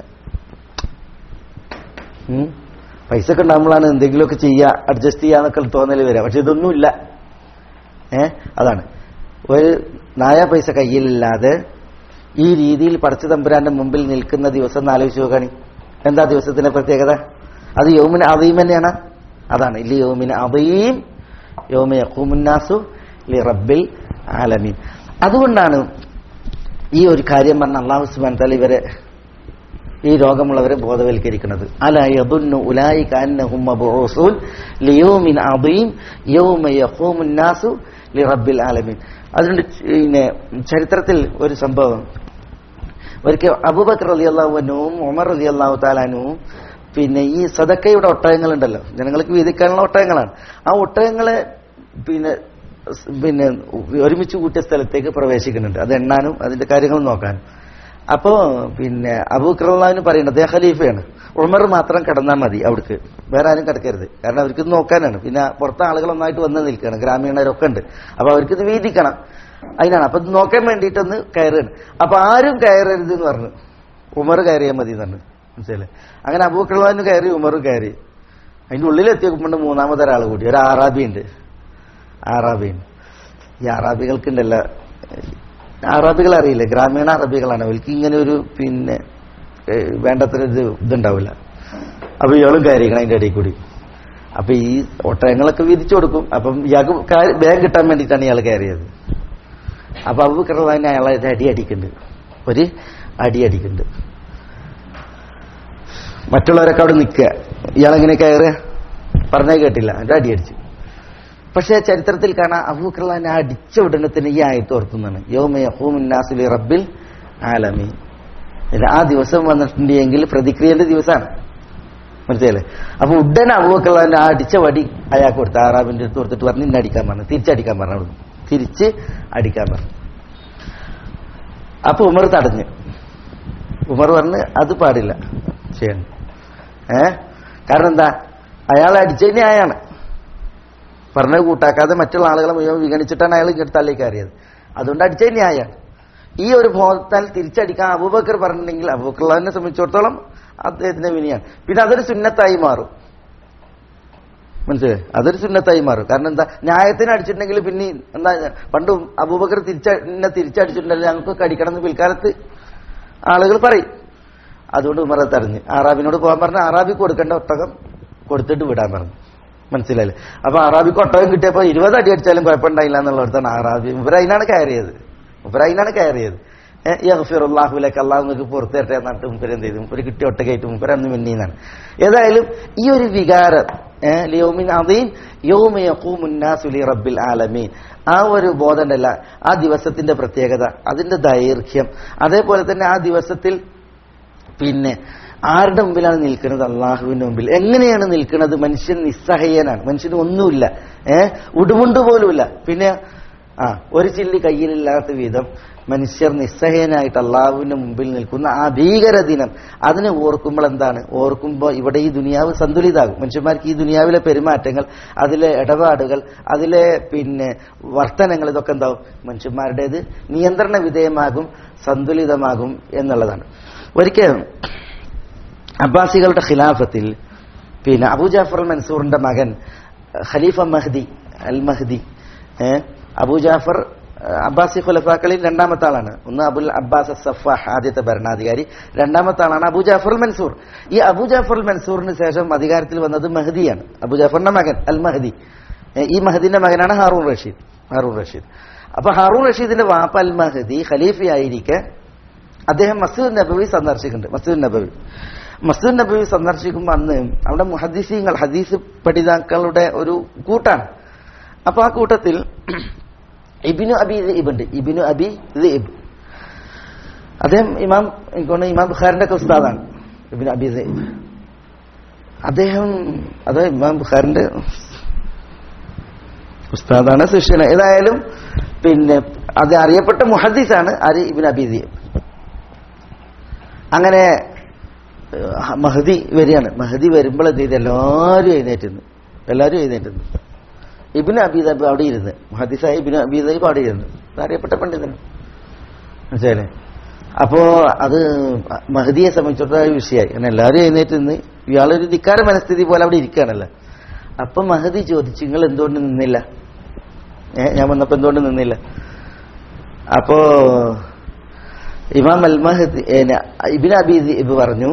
ഉം. പൈസ ഒക്കെ ഉണ്ടാകുമ്പോഴാണ് എന്തെങ്കിലുമൊക്കെ ചെയ്യുക അഡ്ജസ്റ്റ് ചെയ്യാന്നൊക്കെ തോന്നൽ വരിക പക്ഷെ ഇതൊന്നുമില്ല ഏ അതാണ് ഒരു നായ പൈസ കയ്യിലില്ലാതെ ഈ രീതിയിൽ പടച്ച തമ്പുരാന്റെ മുമ്പിൽ നിൽക്കുന്ന ദിവസം എന്ന് ആലോചിച്ച് നോക്കാണി എന്താ ദിവസത്തിന്റെ പ്രത്യേകത അത് യോമിന് അവീം തന്നെയാണ് അതാണ് ഇല്ല യോമിന് അവീം യോമ യഖൂമുന്നാസു ലി റബ്ബിൽ ആലമീൻ അതുകൊണ്ടാണ് ഈ ഒരു കാര്യം പറഞ്ഞ അള്ളാഹു സുബാൻ തല ഇവരെ ഈ രോഗമുള്ളവരെ ബോധവൽക്കരിക്കുന്നത് അല യദുന്നു ഉലായിക അന്നഹും മബ്ഊസൂൻ ലിയൗമിൻ അദീം യൗമ യഖൂമുൻ നാസു ലിറബ്ബിൽ ആലമീൻ അതുകൊണ്ട് പിന്നെ ചരിത്രത്തിൽ ഒരു സംഭവം ഒരിക്കൽ അബൂബക്കർ റളിയല്ലാഹു അൻഹുവും ഉമർ റളിയല്ലാഹു തആലാനുവും പിന്നെ ഈ സദക്കയുടെ ഒട്ടകങ്ങളുണ്ടല്ലോ ജനങ്ങൾക്ക് വീതിക്കാനുള്ള ഒട്ടകങ്ങളാണ് ആ ഒട്ടകങ്ങളെ പിന്നെ സ് പിന്നെ ഒരുമിച്ച് കൂട്ടിയ സ്ഥലത്തേക്ക് പ്രവേശിക്കുന്നുണ്ട് അത് എണ്ണാനും അതിന്റെ കാര്യങ്ങൾ നോക്കാനും അപ്പോ പിന്നെ അബൂക്കറുള്ളാവിന് പറയുന്നത് അദ്ദേഹം ഖലീഫയാണ് ഉമർ മാത്രം കിടന്നാൽ മതി അവിടേക്ക് വേറെ ആരും കിടക്കരുത് കാരണം അവർക്ക് ഇത് നോക്കാനാണ് പിന്നെ പുറത്തെ ആളുകൾ ഒന്നായിട്ട് വന്ന് നിൽക്കുകയാണ് ഗ്രാമീണരൊക്കെ ഉണ്ട് അപ്പൊ അവർക്ക് ഇത് വീതിക്കണം അതിനാണ് അപ്പൊ ഇത് നോക്കാൻ വേണ്ടിയിട്ടൊന്ന് കയറുകയാണ് അപ്പൊ ആരും കയറരുത് എന്ന് പറഞ്ഞു ഉമർ കയറിയാൽ മതി എന്ന് പറഞ്ഞു മനസ്സിലായി അങ്ങനെ അബൂക്കളാന് കയറി ഉമറും കയറി അതിന്റെ ഉള്ളിലെത്തിയപ്പോൾ മൂന്നാമത് ഒരാൾ കൂടി ഒരു ആറാബി ഉണ്ട് ആറാബിയുണ്ട് ഈ അറാബികൾക്കുണ്ടല്ലോ അറാബികൾ അറിയില്ല ഗ്രാമീണ അറബികളാണ് അവർക്ക് ഇങ്ങനെ ഒരു പിന്നെ ഏഹ്, വേണ്ടത്ര ഇത് ഇതുണ്ടാവില്ല അപ്പൊ ഇയാളും കയറിക്കണം അതിന്റെ ഇടയിൽ കൂടി അപ്പൊ ഈ ഒട്ടകങ്ങളൊക്കെ വിധിച്ചു കൊടുക്കും അപ്പം ഇയാൾക്ക് ബാഗ് കിട്ടാൻ വേണ്ടിയിട്ടാണ് ഇയാൾ കയറിയത് അപ്പൊ അബൂക്കറവാനെ അയാളെ ഒരു അടി അടിക്കുന്നുണ്ട് ഒരു അടി അടിക്കുന്നുണ്ട് മറ്റുള്ളവരൊക്കെ അവിടെ നിൽക്കുക ഇയാളെങ്ങനെ കയറുക പറഞ്ഞേ കേട്ടില്ല എന്നിട്ട് അടി അടിച്ചു പക്ഷേ ചരിത്രത്തിൽ കാണാം അബൂക്കർലാനെ അടിച്ച ഉടനെ തന്നെ ഈ ആയത്ത് ഓർത്തുന്നതാണ് യോമയഹൂമിന്നാസുലി റബ്ബിൽ ആലമീൻ ഇത് ആ ദിവസം വന്നിട്ടുണ്ടെങ്കിൽ പ്രതിക്രിയന്റെ ദിവസമാണ് മനസ്സിലല്ലേ അപ്പൊ ഉടനെ അബൂക്കർലാന്റെ ആ അടിച്ച വടി അയാൾക്ക് കൊടുത്തു ആറാബിന്റെ അടുത്ത് കൊടുത്തിട്ട് പറഞ്ഞു ഇന്നെ അടിക്കാൻ പറഞ്ഞു തിരിച്ചടിക്കാൻ പറഞ്ഞു അവിടുന്ന് തിരിച്ച് അടിക്കാൻ പറഞ്ഞു അപ്പൊ ഉമർ തടഞ്ഞു ഉമർ പറഞ്ഞ് അത് പാടില്ല ചെയ്യണം ഏ കാരണം എന്താ അയാളെ അടിച്ചതിനെ ആയാണ് പറഞ്ഞത് കൂട്ടാക്കാതെ മറ്റുള്ള ആളുകളെ മുഴുവൻ വിഗണിച്ചിട്ടാണ് അയാൾ ഇങ്ങോട്ട് തള്ളിലേക്ക് കയറിയത് അതുകൊണ്ട് അടിച്ചത് ന്യായാണ് ഈ ഒരു ബോധത്താൽ തിരിച്ചടിക്കാൻ അബൂബക്കർ പറഞ്ഞിട്ടുണ്ടെങ്കിൽ അബൂബക്കറിനെ സംബന്ധിച്ചിടത്തോളം അദ്ദേഹത്തിന്റെ വിനിയാണ് പിന്നെ അതൊരു സുന്നത്തായി മാറും മനസ്സിലായി അതൊരു സുന്നത്തായി മാറും കാരണം എന്താ ന്യായത്തിന് അടിച്ചിട്ടുണ്ടെങ്കിൽ പിന്നെ എന്താ പണ്ട് അബൂബക്കർ തിരിച്ച എന്നെ തിരിച്ചടിച്ചിട്ടുണ്ടെങ്കിൽ ഞങ്ങൾക്ക് അടിക്കണം എന്ന് പിൽക്കാലത്ത് ആളുകൾ പറയും അതുകൊണ്ട് ഉമർ അത് തടഞ്ഞു ആറാബിനോട് പോകാൻ പറഞ്ഞ ആറാബിക്ക് കൊടുക്കേണ്ട ഒട്ടകം കൊടുത്തിട്ട് വിടാൻ പറഞ്ഞു മനസ്സിലായില്ലേ അപ്പൊ ആറാബിക്ക് ഒട്ടകം കിട്ടിയപ്പോ ഇരുപത് അടി അടിച്ചാലും കുഴപ്പമുണ്ടായില്ല എന്നുള്ളിടത്താണ് ആറാബി ഇവരതിനാണ് കയറിയത് ഇവരതിനാണ് കയറിയത് യഹ്ഫിറുല്ലാഹുലേക്ക് അള്ളാഹു നിങ്ങൾക്ക് പുറത്തേറ്റെ എന്നിട്ട് മുപ്പര് എന്ത് ചെയ്തു മുപ്പര് കിട്ടിയ ഒട്ടകയായിട്ട് മുപ്പര് അന്ന് മിന്നിന്നാണ് ഏതായാലും ഈ ഒരു വികാരം ഏഹ് ലിയോമിൻ അതീൻ യോമയഖൂമുന്നാസുലി റബ്ബിൽ ആലമീൻ ആ ഒരു ബോധമല്ല ആ ദിവസത്തിന്റെ പ്രത്യേകത അതിന്റെ ദൈർഘ്യം അതേപോലെ തന്നെ ആ ദിവസത്തിൽ പിന്നെ ആരുടെ മുമ്പിലാണ് നിൽക്കുന്നത് അള്ളാഹുവിന്റെ മുമ്പിൽ എങ്ങനെയാണ് നിൽക്കുന്നത് മനുഷ്യൻ നിസ്സഹയനാണ് മനുഷ്യന് ഒന്നുമില്ല ഏഹ് ഉടുമുണ്ട് പോലുമില്ല പിന്നെ ആ ഒരു ചില്ലി കയ്യിലില്ലാത്ത വിധം മനുഷ്യർ നിസ്സഹയനായിട്ട് അള്ളാഹുവിന്റെ മുമ്പിൽ നിൽക്കുന്ന ആ ഭീകര ദിനം അതിനെ ഓർക്കുമ്പോൾ എന്താണ് ഓർക്കുമ്പോൾ ഇവിടെ ഈ ദുനിയാവ് സന്തുലിതാകും മനുഷ്യന്മാർക്ക് ഈ ദുനിയാവിലെ പെരുമാറ്റങ്ങൾ അതിലെ ഇടപാടുകൾ അതിലെ പിന്നെ വർത്തനങ്ങൾ ഇതൊക്കെ എന്താവും മനുഷ്യന്മാരുടേത് നിയന്ത്രണ വിധേയമാകും സന്തുലിതമാകും എന്നുള്ളതാണ് ഒരിക്കലും അബ്ബാസികളുടെ ഖിലാഫത്തിൽ പിന്നെ അബൂ ജാഫർ അൽ മൻസൂറിന്റെ മകൻ ഖലീഫ മഹ്ദി അൽ മഹ്ദി ഏഹ് അബൂ ജാഫർ ഏഹ്, അബ്ബാസി ഖുലഫാക്കളിൽ രണ്ടാമത്തെ ആളാണ് ഒന്ന് അബുൽ അബ്ബാസ് സഫാഹ് ആദ്യത്തെ ഭരണാധികാരി രണ്ടാമത്തെ ആളാണ് അബൂ ജാഫർ അൽ മൻസൂർ ഈ അബൂ ജാഫർ അൽ മൻസൂറിന് ശേഷം അധികാരത്തിൽ വന്നത് മഹദിയാണ് അബൂ ജാഫറിന്റെ മകൻ അൽ മഹദി ഏഹ്, ഈ മഹദിന്റെ മകനാണ് ഹാറൂൺ റഷീദ് ഹാറൂൺ റഷീദ് അപ്പൊ ഹാറൂൺ റഷീദിന്റെ വാപ്പ അൽ മഹദി ഖലീഫയായിരിക്കെ അദ്ദേഹം മസ്ജിദ് നബവി സന്ദർശിക്കുന്നുണ്ട് മസ്ജിദ് നബവി മസ്ജിദ് നബവി സന്ദർശിക്കുമ്പോൾ അന്ന് അവിടെ മുഹദ്ദിസീങ്ങൾ ഹദീസ് പഠിതാക്കളുടെ ഒരു കൂട്ടാണ് അപ്പൊ ആ കൂട്ടത്തിൽ ഇബിനു അബി ദീബ് ഉണ്ട് ഇബിനു അബി ദീബ് അദ്ദേഹം ഇമാം എനിക്കൊണ്ട് ഇമാം ബുഖാറിന്റെ ഒക്കെ ഉസ്താദാണ് ഇബിനു അബി ദീബ് അദ്ദേഹം അത് ഇമാം ബുഖാറിന്റെ ഉസ്താദാണ് ശിഷ്യന് ഏതായാലും പിന്നെ അത് അറിയപ്പെട്ട മുഹദ്ദീസാണ് ആര് ഇബിൻ അബി ദീബ് അങ്ങനെ ഏഹ്, മഹദി വരികയാണ് മഹദി വരുമ്പോൾ എന്ത് ചെയ്ത് എല്ലാവരും എഴുന്നേറ്റുന്നു എല്ലാവരും എഴുന്നേറ്റുന്നു ഇബിന് അബീദബ് അവിടെ ഇരുന്ന് മുഹദ്ദിസായ ഇബിന് അബീദബ് അവിടെ ഇരുന്ന് ഇത് അറിയപ്പെട്ട പണ്ഡിതന് മനസ്സിലായില്ലേ അപ്പോ അത് മഹദിയെ സംബന്ധിച്ചിടത്തോളം വിഷയമായി കാരണം എല്ലാവരും എഴുന്നേറ്റ് നിന്ന് ഇയാളൊരു ധിക്കാര മനസ്ഥിതി പോലെ അവിടെ ഇരിക്കുകയാണല്ലോ അപ്പൊ മഹദി ചോദിച്ചു നിങ്ങൾ എന്തുകൊണ്ട് നിന്നില്ല ഏ ഞാൻ വന്നപ്പോ എന്തുകൊണ്ട് നിന്നില്ല അപ്പോ ഇമാം അൽ മഹദി ഇബിൻ അബീദ് ഇബ് പറഞ്ഞു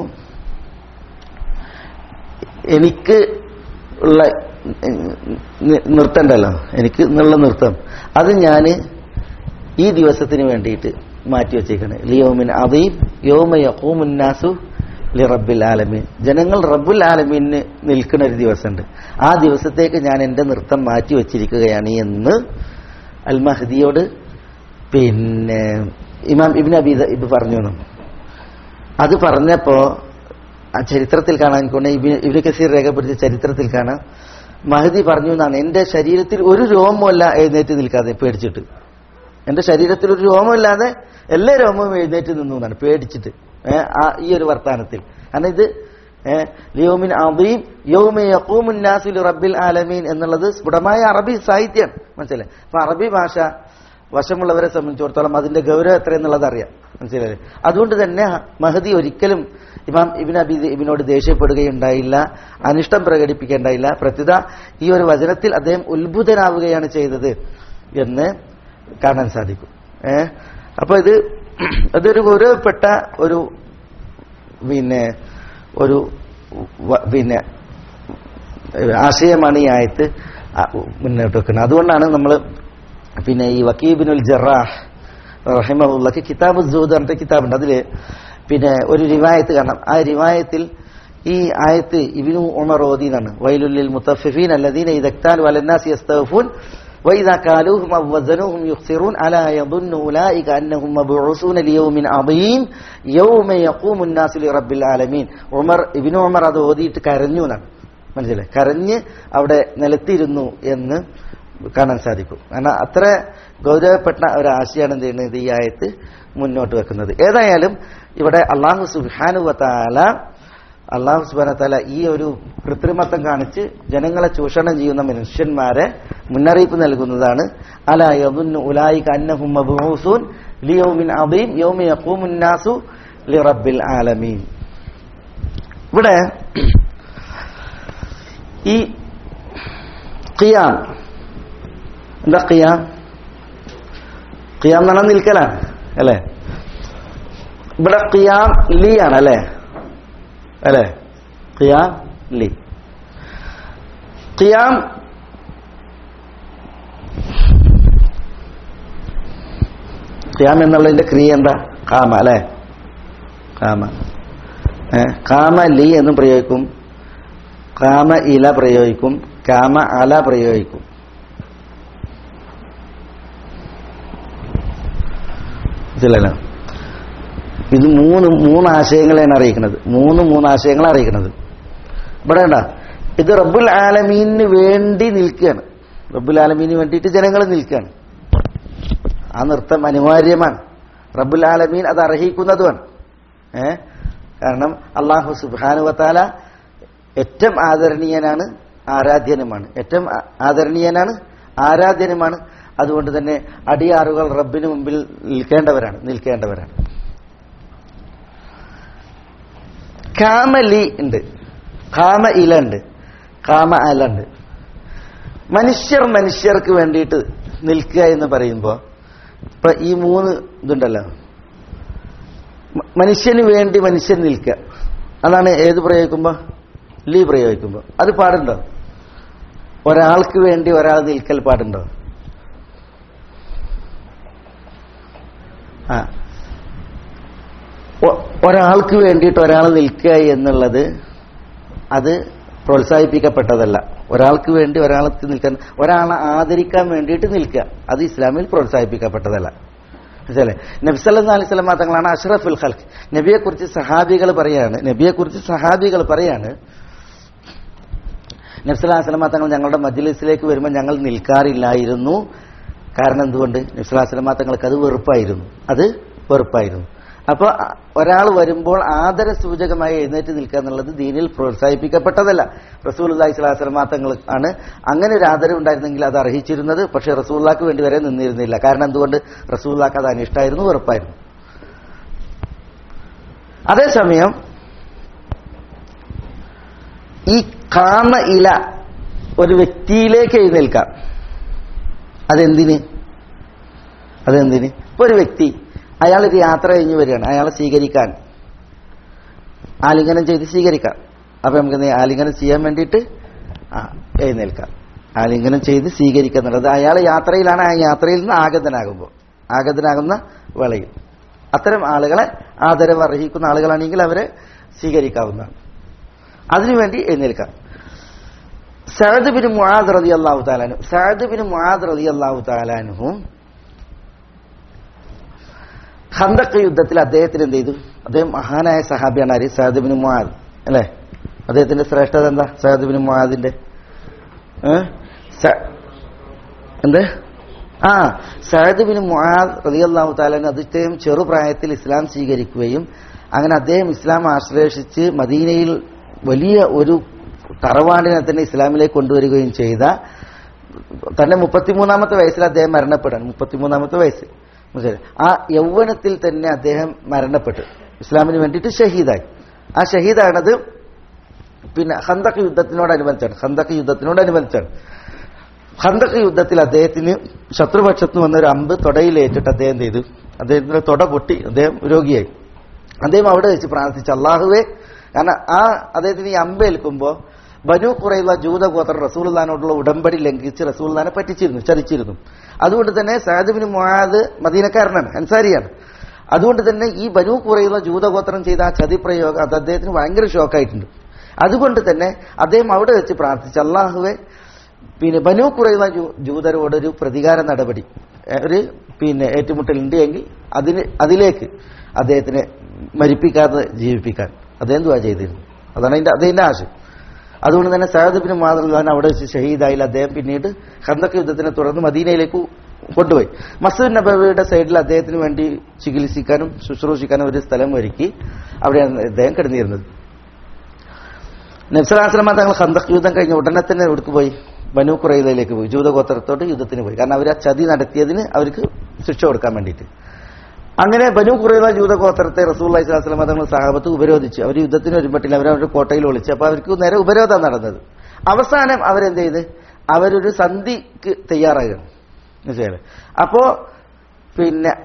എനിക്ക് ഉള്ള നി- നൃത്തമുണ്ടല്ലോ എനിക്ക് എന്നുള്ള നൃത്തം അത് ഞാൻ ഈ ദിവസത്തിന് വേണ്ടിയിട്ട് മാറ്റി വെച്ചേക്കാണ് ലിയോമിൻ അതീം യോമ യഖൂമുന്നാസു ലി റബ്ബിൽ ആലമീൻ ജനങ്ങൾ റബ്ബുൽ ആലമീന് നിൽക്കുന്ന ഒരു ദിവസമുണ്ട് ആ ദിവസത്തേക്ക് ഞാൻ എൻ്റെ നൃത്തം മാറ്റി വെച്ചിരിക്കുകയാണ് എന്ന് അൽ മഹദിയോട് പിന്നെ ഇമാം ഇബിൻ അബീദ് ഇബ് പറഞ്ഞു എന്ന്. അത് പറഞ്ഞപ്പോ ആ ചരിത്രത്തിൽ കാണാൻ കൊണ്ട് ഇബിന് കസീർ രേഖപ്പെടുത്തിയ ചരിത്രത്തിൽ കാണാം മഹദി പറഞ്ഞു എന്നാണ് എന്റെ ശരീരത്തിൽ ഒരു രോമമല്ല എഴുന്നേറ്റ് നിൽക്കാതെ പേടിച്ചിട്ട് എന്റെ ശരീരത്തിൽ ഒരു രോമമില്ലാതെ എല്ലാ രോമവും എഴുന്നേറ്റ് നിന്നു എന്നാണ് പേടിച്ചിട്ട് ഏ, ആ ഈ ഒരു വർത്താനത്തിൽ കാരണം ഇത് ഏ, ലിയോമിൻ അദീം യൗമ യഖൂമുൻ നാസു ലി റബ്ബിൽ ആലമീൻ എന്നുള്ളത് സ്ഫുടമായ അറബി സാഹിത്യമാണ് മനസ്സിലായി അപ്പൊ അറബി ഭാഷ വശമുള്ളവരെ സംബന്ധിച്ചിടത്തോളം അതിന്റെ ഗൗരവം എത്രയെന്നുള്ളത് അറിയാം മനസ്സിലായില്ലേ അതുകൊണ്ട് തന്നെ മഹദി ഒരിക്കലും ഇമാം ഇബിൻ അബി ഇബിനോട് ദേഷ്യപ്പെടുകയുണ്ടായില്ല അനിഷ്ടം പ്രകടിപ്പിക്കേണ്ടായില്ല പ്രത്യുത ഈ ഒരു വചനത്തിൽ അദ്ദേഹം ഉത്ഭുതനാവുകയാണ് ചെയ്തത് എന്ന് കാണാൻ സാധിക്കും ഏ അപ്പൊ ഇത് അതൊരു ഗൗരവപ്പെട്ട ഒരു പിന്നെ ഒരു വ- പിന്നെ ആശയമാണ് ഈ ആയത്ത് ആ- മുന്നോട്ട് വെക്കുന്നത് അതുകൊണ്ടാണ് നമ്മൾ പിന്നെ ഈ വക്കീബിനുൽ ജറാഹ് റഹിമുള്ളക്ക് കിതാബ് സൂദ് പറഞ്ഞിട്ട് കിതാബുണ്ട് അതില് പിന്നെ ഒരു റിവായത്ത് കാണാം ആ റിവായത്തിൽ ഈ ആയത്ത് ഇബിനു ഉമർ ഓദി എന്നാണ് വൈലുല്ലിൽ മുത്തഫിഫീൻ അല്ലദീന ഇദക്താൽ വലന്നാസ് യസ്തഗ്ഫൂൻ وإذا كالوهم أو وزنوهم يخسرون ألا يظن أولئك أنهم مبعوثون ليوم عظيم يوم يقوم الناس لرب العالمين ഉമർ ഇബിനു ഉമർ അത് ഓതിയിട്ട് കരഞ്ഞു എന്നാണ് മനസ്സിലായി കരഞ്ഞ് അവിടെ നിലത്തിരുന്നു എന്ന് കാണാൻ സാധിക്കും കാരണം അത്ര ഗൗരവപ്പെട്ട ഒരു ആശയമാണ് എന്ത് ചെയ്യുന്നത് ഈ ആയത്ത് മുന്നോട്ട് വെക്കുന്നത് ഏതായാലും ഇവിടെ അള്ളാഹു സുബാനുവത്താല അള്ളാഹു സുബാനത്താല ഈ ഒരു കൃത്രിമത്വം കാണിച്ച് ജനങ്ങളെ ചൂഷണം ചെയ്യുന്ന മനുഷ്യന്മാരെ മുന്നറിയിപ്പ് നൽകുന്നതാണ് അല യദുന്നു ഉലായിക അന്നഹും മബ്ഊസൂൻ ലിയൗമിൻ അദീം യൗമ യഖൂമുൻ നാസു ലിറബ്ബിൽ ആലമീൻ ഇവിടെ ഈ ഖിയാം എന്താ ഖിയാം ഖിയാം എന്ന് പറഞ്ഞാൽ നിൽക്കലാണ് അല്ലേ ഇവിടെ ഖിയാം ലി ആണ് അല്ലേ അല്ലേ ഖിയാം ലി ഖിയാം ഖിയാം എന്നുള്ളതിന്റെ ക്രിയ എന്താ കാമ അല്ലേ കാമ ഏ, കാമ ലി എന്ന് പ്രയോഗിക്കും കാമ ഇല പ്രയോഗിക്കും കാമ അല പ്രയോഗിക്കും മനസ്സിലായല്ലോ ഇത് മൂന്ന് മൂന്ന് ആശയങ്ങളെയാണ് അറിയിക്കുന്നത് മൂന്ന് മൂന്ന് ആശയങ്ങളെ അറിയിക്കുന്നത് ഇവിടെ കണ്ട ഇത് റബ്ബുൽ ആലമീനു വേണ്ടി നിൽക്കുകയാണ് റബ്ബുൽ ആലമീന് വേണ്ടിയിട്ട് ജനങ്ങൾ നിൽക്കുകയാണ് ആ നൃത്തം അനിവാര്യമാണ് റബ്ബുൽ ആലമീൻ അത് അർഹിക്കുന്നതുമാണ് ഏ കാരണം അള്ളാഹു സുബാനുവത്താല ഏറ്റവും ആദരണീയനാണ് ആരാധ്യനുമാണ് ഏറ്റവും ആ- ആദരണീയനാണ് ആരാധ്യനുമാണ് അതുകൊണ്ട് തന്നെ അടിയാറുകൾ റബ്ബിന് മുമ്പിൽ നിൽക്കേണ്ടവരാണ് നിൽക്കേണ്ടവരാണ് കാമലി ഉണ്ട് കാമ ഇല ഉണ്ട് കാമ അല ഉണ്ട് മനുഷ്യർ മനുഷ്യർക്ക് വേണ്ടിയിട്ട് നിൽക്കുക എന്ന് പറയുമ്പോൾ ഇപ്പൊ ഈ മൂന്ന് ഇതുണ്ടല്ലോ മ- മനുഷ്യന് വേണ്ടി മനുഷ്യൻ നിൽക്കുക അതാണ് ഏത് പ്രയോഗിക്കുമ്പോ ലീ പ്രയോഗിക്കുമ്പോ അത് പാടുണ്ടോ ഒരാൾക്ക് വേണ്ടി ഒരാൾ നിൽക്കൽ പാടുണ്ടോ ആ ഒ- ഒരാൾക്ക് വേണ്ടിയിട്ട് ഒരാൾ നിൽക്കുക എന്നുള്ളത് അത് പ്രോത്സാഹിപ്പിക്കപ്പെട്ടതല്ല ഒരാൾക്ക് വേണ്ടി ഒരാൾക്ക് നിൽക്കാൻ ഒരാളെ ആദരിക്കാൻ വേണ്ടിയിട്ട് നിൽക്കുക അത് ഇസ്ലാമിൽ പ്രോത്സാഹിപ്പിക്കപ്പെട്ടതല്ല മനസ്സിലെ നബ്സല്ലാ അലൈഹി സ്വലമ തങ്ങളാണ് അഷ്റഫുൽ ഖൽഖ് നബിയെ കുറിച്ച് സഹാബികൾ പറയാണ് നബിയെ കുറിച്ച് സഹാബികൾ പറയാണ് നബ്സല്ലാ സ്വലമ തങ്ങൾ ഞങ്ങളുടെ മജ്ലിസിലേക്ക് വരുമ്പോൾ ഞങ്ങൾ നിൽക്കാറില്ലായിരുന്നു കാരണം എന്തുകൊണ്ട് നബ്സല്ലാ സ്വലമ തങ്ങൾക്ക് അത് വെറുപ്പായിരുന്നു അത് വെറുപ്പായിരുന്നു അപ്പോൾ ഒരാൾ വരുമ്പോൾ ആദര സൂചകമായി എഴുന്നേറ്റ് നിൽക്കുക എന്നുള്ളത് ദീനിൽ പ്രോത്സാഹിപ്പിക്കപ്പെട്ടതല്ല റസൂൽ അള്ളഹി സ്വലാഹു സ്വലമ തങ്ങൾ ആണ് അങ്ങനെ ഒരു ആദരവ് ഉണ്ടായിരുന്നെങ്കിൽ അത് അർഹിച്ചിരുന്നത് പക്ഷേ റസൂല്ലാക്ക് വേണ്ടി വരെ നിന്നിരുന്നില്ല കാരണം എന്തുകൊണ്ട് റസൂല്ലാക്ക് അത് അനിഷ്ടമായിരുന്നു വെറുപ്പായിരുന്നു അതേസമയം ഈ കാമ ഇല ഒരു വ്യക്തിയിലേക്ക് എഴുന്നേൽക്കാം അതെന്തിന് അതെന്തിന് ഇപ്പൊ ഒരു വ്യക്തി അയാൾ ഒരു യാത്ര കഴിഞ്ഞ് വരികയാണ് അയാളെ സ്വീകരിക്കാൻ ആലിംഗനം ചെയ്ത് സ്വീകരിക്കാം അപ്പൊ നമുക്ക് എന്ത് ചെയ്യാം? ആലിംഗനം ചെയ്യാൻ വേണ്ടിയിട്ട് ആ എഴുന്നേൽക്കാം ആലിംഗനം ചെയ്ത് സ്വീകരിക്കുക എന്നുള്ളത് അയാൾ യാത്രയിലാണ് ആ യാത്രയിൽ നിന്ന് ആഗതനാകുമ്പോൾ ആഗതനാകുന്ന വേളയിൽ അത്തരം ആളുകളെ ആദരവ് അർഹിക്കുന്ന ആളുകളാണെങ്കിൽ അവരെ സ്വീകരിക്കാവുന്നതാണ് അതിനുവേണ്ടി എഴുന്നേൽക്കാം സഅദ് ബിൻ മുആദ് റളിയല്ലാഹു തആലാനു സഅദ് ബിൻ മുആദ് റളിയല്ലാഹു തആലാനുഹും ഖന്തഖ് യുദ്ധത്തിൽ അദ്ദേഹത്തിന് എന്ത് ചെയ്തു അദ്ദേഹം മഹാനായ സഹാബിയാണ് ആര് സഅദ് ബിൻ മുആദ് അല്ലേ അദ്ദേഹത്തിന്റെ ശ്രേഷ്ഠത എന്താ സഅദ് ബിൻ മുആദിന്റെ ഏ? സ- എന്ത് ആ സഅദ് ബിൻ മുആദ് റളിയല്ലാഹു തആലാനു അദ്ദേഹം ചെറുപ്രായത്തിൽ ഇസ്ലാം സ്വീകരിക്കുകയും അങ്ങനെ അദ്ദേഹം ഇസ്ലാം ആശ്ലേഷിച്ച് മദീനയിൽ വലിയ ഒരു തറവാടിനെ തന്നെ ഇസ്ലാമിലേക്ക് കൊണ്ടുവരികയും ചെയ്ത തന്റെ മുപ്പത്തിമൂന്നാമത്തെ വയസ്സിൽ അദ്ദേഹം മരണപ്പെടാണ് മുപ്പത്തിമൂന്നാമത്തെ വയസ്സ് മനസ്സിലായി ആ യൗവനത്തിൽ തന്നെ അദ്ദേഹം മരണപ്പെട്ടു ഇസ്ലാമിന് വേണ്ടിയിട്ട് ഷഹീദായി ആ ഷഹീദാണത് പിന്നെ ഹന്തക്ക് യുദ്ധത്തിനോടനുബന്ധിച്ചാണ് ഹന്തക്ക് യുദ്ധത്തിനോടനുബന്ധിച്ചാണ് ഹന്തക്ക് യുദ്ധത്തിൽ അദ്ദേഹത്തിന് ശത്രുപക്ഷത്ത് വന്ന ഒരു അമ്പ് തൊടയിലേറ്റിട്ട് അദ്ദേഹം എന്ത് ചെയ്തു അദ്ദേഹത്തിന്റെ തൊട പൊട്ടി അദ്ദേഹം രോഗിയായി അദ്ദേഹം അവിടെ വെച്ച് പ്രാർത്ഥിച്ചു അള്ളാഹുവേ കാരണം ആ അദ്ദേഹത്തിന് ഈ അമ്പ് ഏൽക്കുമ്പോൾ ബനു കുറയുള്ള ജൂതഗോത്ര റസൂൽദാനോടുള്ള ഉടമ്പടി ലംഘിച്ച് റസൂൽദാനെ പറ്റിച്ചിരുന്നു ചതിച്ചിരുന്നു അതുകൊണ്ട് തന്നെ സാദിബിന് മുഹാദ് മദീനക്കാരനാണ് അൻസാരിയാണ് അതുകൊണ്ട് തന്നെ ഈ ബനു കുറയുള്ള ജൂതഗോത്രം ചെയ്ത ആ ചതി പ്രയോഗം അത് അദ്ദേഹത്തിന് ഭയങ്കര ഷോക്കായിട്ടുണ്ട് അതുകൊണ്ട് തന്നെ അദ്ദേഹം അവിടെ വെച്ച് പ്രാർത്ഥിച്ചു അള്ളാഹുവെ പിന്നെ ബനു കുറയുന്ന ജൂതരോട് ഒരു പ്രതികാര നടപടി ഏ, ഒരു പിന്നെ ഏറ്റുമുട്ടലുണ്ട് എങ്കിൽ അതിന് അതിലേക്ക് അദ്ദേഹത്തിനെ മരിപ്പിക്കാതെ ജീവിപ്പിക്കാൻ അദ്ദേഹം ദുവാ ചെയ്തിരുന്നു അതാണ് അതിന്റെ അദ്ദേഹത്തിന്റെ ആശയം അതുകൊണ്ട് തന്നെ സഹദബിന് മാതൃകാൻ അവിടെ വെച്ച് ഷഹീദായിൽ അദ്ദേഹം പിന്നീട് ഹന്തക്ക് യുദ്ധത്തിനെ തുടർന്ന് മദീനയിലേക്ക് കൊണ്ടുപോയി മസൂദ് നബവിയുടെ സൈഡിൽ അദ്ദേഹത്തിന് വേണ്ടി ചികിത്സിക്കാനും ശുശ്രൂഷിക്കാനും ഒരു സ്ഥലം ഒരുക്കി അവിടെയാണ് അദ്ദേഹം കിടന്നിരുന്നത് നബ്സലാസ്ലമ തങ്ങൾ ഹന്തക് യുദ്ധം കഴിഞ്ഞ ഉടനെ തന്നെ എവിടേക്ക് പോയി ബനു കുറയിലേക്ക് പോയി ജൂതഗോത്രത്തോട് യുദ്ധത്തിന് പോയി കാരണം അവർ ആ ചതി നടത്തിയതിന് അവർക്ക് ശിക്ഷ കൊടുക്കാൻ വേണ്ടിയിട്ട് അങ്ങനെ ബനു കുറയുന്ന ജൂതഗോത്രത്തെ റസൂൽ അലൈഹിസ്ലാം തങ്ങൾ സഹാബത്ത് ഉപരോധിച്ചു അവർ യുദ്ധത്തിന് വരുമ്പോട്ടില്ല അവർ അവരുടെ കോട്ടയിൽ ഒളിച്ചു അപ്പൊ അവർക്ക് നേരെ ഉപരോധം നടന്നത് അവസാനം അവരെന്ത് ചെയ്ത് അവരൊരു സന്ധിക്ക് തയ്യാറാകുകയാണ് മനസ്സിലായില്ലേ അപ്പോ പിന്നെ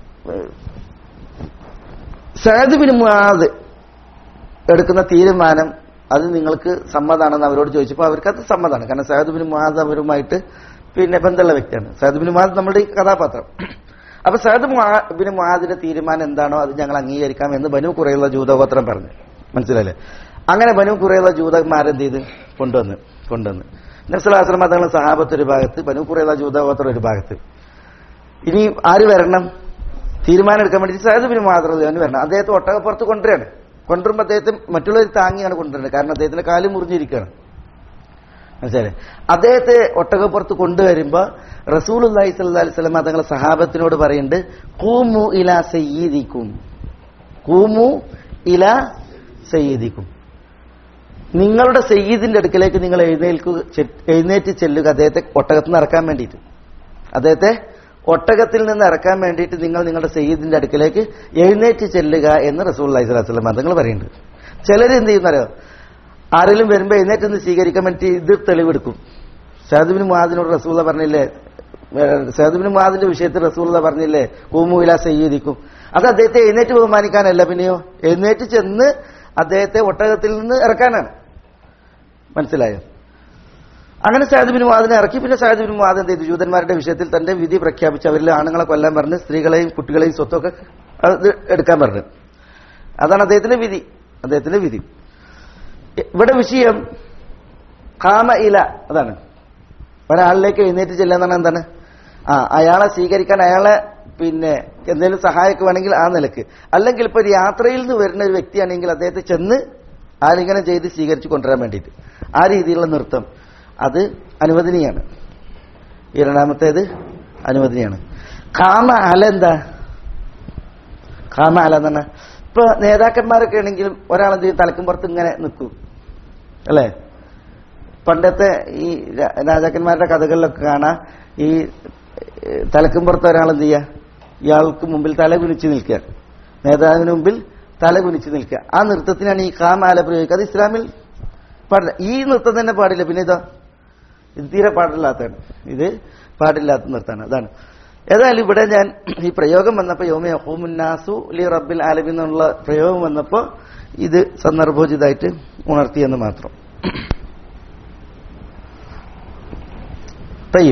സഹദ് ബിൻ മുആദ് എടുക്കുന്ന തീരുമാനം അത് നിങ്ങൾക്ക് സമ്മതാണെന്ന് അവരോട് ചോദിച്ചപ്പോൾ അവർക്ക് അത് സമ്മതമാണ് കാരണം സഹദ് ബിൻ മുആദ് അവരുമായിട്ട് പിന്നെ ബന്ധമുള്ള വ്യക്തിയാണ് സഹദ് ബിൻ മുആദ് നമ്മുടെ ഈ കഥാപാത്രം അപ്പൊ സഹദ് മുആ- ബിൻ മുആദിന്റെ തീരുമാനം എന്താണോ അത് ഞങ്ങൾ അംഗീകരിക്കാം എന്ന് ബനു കുറയുള്ള ജൂതഗോത്രം പറഞ്ഞു മനസ്സിലല്ലേ അങ്ങനെ ബനു കുറയുള്ള ജൂതന്മാരെന്ത് ചെയ്ത് കൊണ്ടുവന്ന് കൊണ്ടുവന്ന് നബ്സലാസ്ലമ തങ്ങൾ സഹാബത്ത് ഒരു ഭാഗത്ത് ബനു കുറയുള്ള ജൂതഗോത്രം ഒരു ഭാഗത്ത് ഇനി ആര് വരണം തീരുമാനം എടുക്കാൻ വേണ്ടി സഹദ് ബിൻ മുആദ് വരണം അദ്ദേഹത്തെ ഒട്ടകപ്പുറത്ത് കൊണ്ടുവരികയാണ് കൊണ്ടുവരുമ്പോൾ അദ്ദേഹത്തെ മറ്റുള്ളവർ താങ്ങിയാണ് കൊണ്ടുവരുന്നത് കാരണം അദ്ദേഹത്തിന്റെ കാല് മുറിഞ്ഞിരിക്കുകയാണ് മനസ്സിലായി അദ്ദേഹത്തെ ഒട്ടകപ്പുറത്ത് കൊണ്ടുവരുമ്പോ റസൂൽ അള്ളാഹി സ്വല്ലി സ്വലം തങ്ങളെ സഹാബത്തിനോട് പറയുന്നുണ്ട് കൂമു ഇല സയ്യീദിക്കും കൂമു ഇല സയ്യീദിക്കും നിങ്ങളുടെ സയ്യീദിന്റെ അടുക്കലേക്ക് നിങ്ങൾ എഴുന്നേൽക്കുക ചെ- എഴുന്നേറ്റ് ചെല്ലുക അദ്ദേഹത്തെ ഒട്ടകത്തിൽ നിന്ന് ഇറക്കാൻ വേണ്ടിയിട്ട് അദ്ദേഹത്തെ ഒട്ടകത്തിൽ നിന്ന് ഇറക്കാൻ വേണ്ടിയിട്ട് നിങ്ങൾ നിങ്ങളുടെ സയ്യിദിന്റെ അടുക്കലേക്ക് എഴുന്നേറ്റ് ചെല്ലുക എന്ന് റസൂൽ അലൈഹി സ്വലാത്തു വസ്ലം തങ്ങൾ പറയുന്നുണ്ട് ചിലർ എന്ത് ചെയ്യുന്നറിയോ ആരെങ്കിലും വരുമ്പോൾ എഴുന്നേറ്റ് നിന്ന് സ്വീകരിക്കാൻ വേണ്ടി ഇത് തെളിവെടുക്കും സഹദുബിന് മുഹാദിനോട് റസൂല പറഞ്ഞില്ലേ സഹദുബിന് മുഹാദിന്റെ വിഷയത്തിൽ റസൂല പറഞ്ഞില്ലേ കൂമുവില സയ്യീദിക്കും അത് അദ്ദേഹത്തെ എഴുന്നേറ്റ് ബഹുമാനിക്കാനല്ല പിന്നെയോ എഴുന്നേറ്റ് ചെന്ന് അദ്ദേഹത്തെ ഒട്ടകത്തിൽ നിന്ന് ഇറക്കാനാണ് മനസ്സിലായോ അങ്ങനെ സാഹിബിന് മുഹാദിനെ ഇറക്കി പിന്നെ സാഹിബിന് മുഹാദ് എന്ത് ചെയ്തു ജൂതന്മാരുടെ വിഷയത്തിൽ തന്റെ വിധി പ്രഖ്യാപിച്ച് അവരിൽ ആണുങ്ങളെ കൊല്ലാൻ പറഞ്ഞ് സ്ത്രീകളെയും കുട്ടികളെയും സ്വത്തൊക്കെ അത് എടുക്കാൻ പറഞ്ഞു അതാണ് അദ്ദേഹത്തിന്റെ വിധി അദ്ദേഹത്തിന്റെ വിധി ഇവിടെ വിഷയം കാമ ഇല അതാണ് ഒരാളിലേക്ക് എഴുന്നേറ്റ് ചെല്ലാന്നാണ് എന്താണ് ആ അയാളെ സ്വീകരിക്കാൻ അയാളെ പിന്നെ എന്തെങ്കിലും സഹായമൊക്കെ വേണമെങ്കിൽ ആ നിലക്ക് അല്ലെങ്കിൽ ഇപ്പൊ ഒരു യാത്രയിൽ നിന്ന് വരുന്ന ഒരു വ്യക്തിയാണെങ്കിൽ അദ്ദേഹത്തെ ചെന്ന് ആലിംഗനം ചെയ്ത് സ്വീകരിച്ചു കൊണ്ടുവരാൻ വേണ്ടിയിട്ട് ആ രീതിയിലുള്ള നൃത്തം അത് അനുവദനീയാണ് ഈ രണ്ടാമത്തേത് അനുവദനീയാണ് കാമ അല എന്താ കാമ അല എന്ന് പറഞ്ഞാൽ ഇപ്പൊ നേതാക്കന്മാരൊക്കെ ആണെങ്കിലും ഒരാളെന്ത് ചെയ്യും തലക്കും പുറത്ത് ഇങ്ങനെ നിൽക്കും അല്ലേ പണ്ടത്തെ ഈ രാ- രാജാക്കന്മാരുടെ കഥകളിലൊക്കെ കാണാം ഈ ഏഹ്, തലക്കും പുറത്ത് ഒരാളെന്ത് ചെയ്യുക ഇയാൾക്ക് മുമ്പിൽ തല കുനിച്ച് നിൽക്കുക നേതാവിന് മുമ്പിൽ തല കുനിച്ച് നിൽക്കുക ആ നൃത്തത്തിനാണ് ഈ കാമാല പ്രയോഗിക്കുക അത് ഇസ്ലാമിൽ പാടില്ല ഈ നൃത്തം തന്നെ പാടില്ല പിന്നെ ഇതോ ഇത് തീരെ പാടില്ലാത്തതാണ് ഇത് പാടില്ലാത്ത നൃത്തമാണ് അതാണ് ഏതായാലും ഇവിടെ ഞാൻ ഈ പ്രയോഗം വന്നപ്പോൾ യോമയഹൂമുന്നാസു ലി റബ്ബിൽ ആലമി എന്നുള്ള പ്രയോഗം വന്നപ്പോൾ ഇത് സന്ദർഭോചിതമായിട്ട് ഉണർത്തിയെന്ന് മാത്രം طيب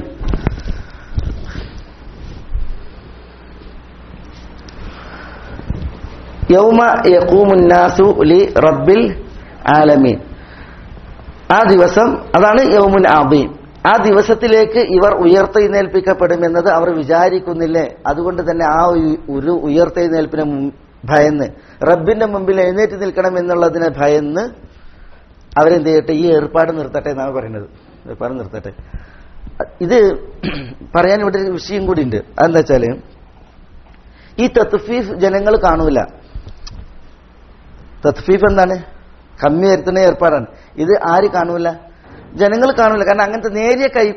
യൗമ യഖൂമുന്നാസു ലി റബ്ബിൽ ആലമീൻ ആ ദിവസം അതാണ് യൗമുൻ ആദീം ആ ദിവസത്തിലേക്ക് ഇവർ ഉയർത്തെഴുന്നേൽപ്പിക്കപ്പെടുമെന്നത് അവർ വിചാരിക്കുന്നില്ലേ അതുകൊണ്ട് തന്നെ ആ ഒരു- ഒരു ഉയർത്തെഴുന്നേൽപ്പിനെ മുൻ- ഭയന്ന് റബ്ബിന്റെ മുമ്പിൽ എഴുന്നേറ്റ് നിൽക്കണം എന്നുള്ളതിനെ ഭയന്ന് അവരെന്ത് ചെയ്യട്ടെ ഈ ഏർപ്പാട് നിർത്തട്ടെ എന്നാണ് പറയുന്നത് ഏർപ്പാട് നിർത്തട്ടെ ഇത് പറയാൻ ഇവിടെ ഒരു വിഷയം കൂടി ഉണ്ട് അതെന്താ വെച്ചാല് ഈ തത്ഫീഫ് ജനങ്ങൾ കാണൂല തത്ഫീഫ് എന്താണ് കമ്മി വരുത്തുന്ന ഏർപ്പാടാണ് ഇത് ആര് കാണൂല ജനങ്ങൾ കാണൂല കാരണം അങ്ങനത്തെ നേരിയ കൈ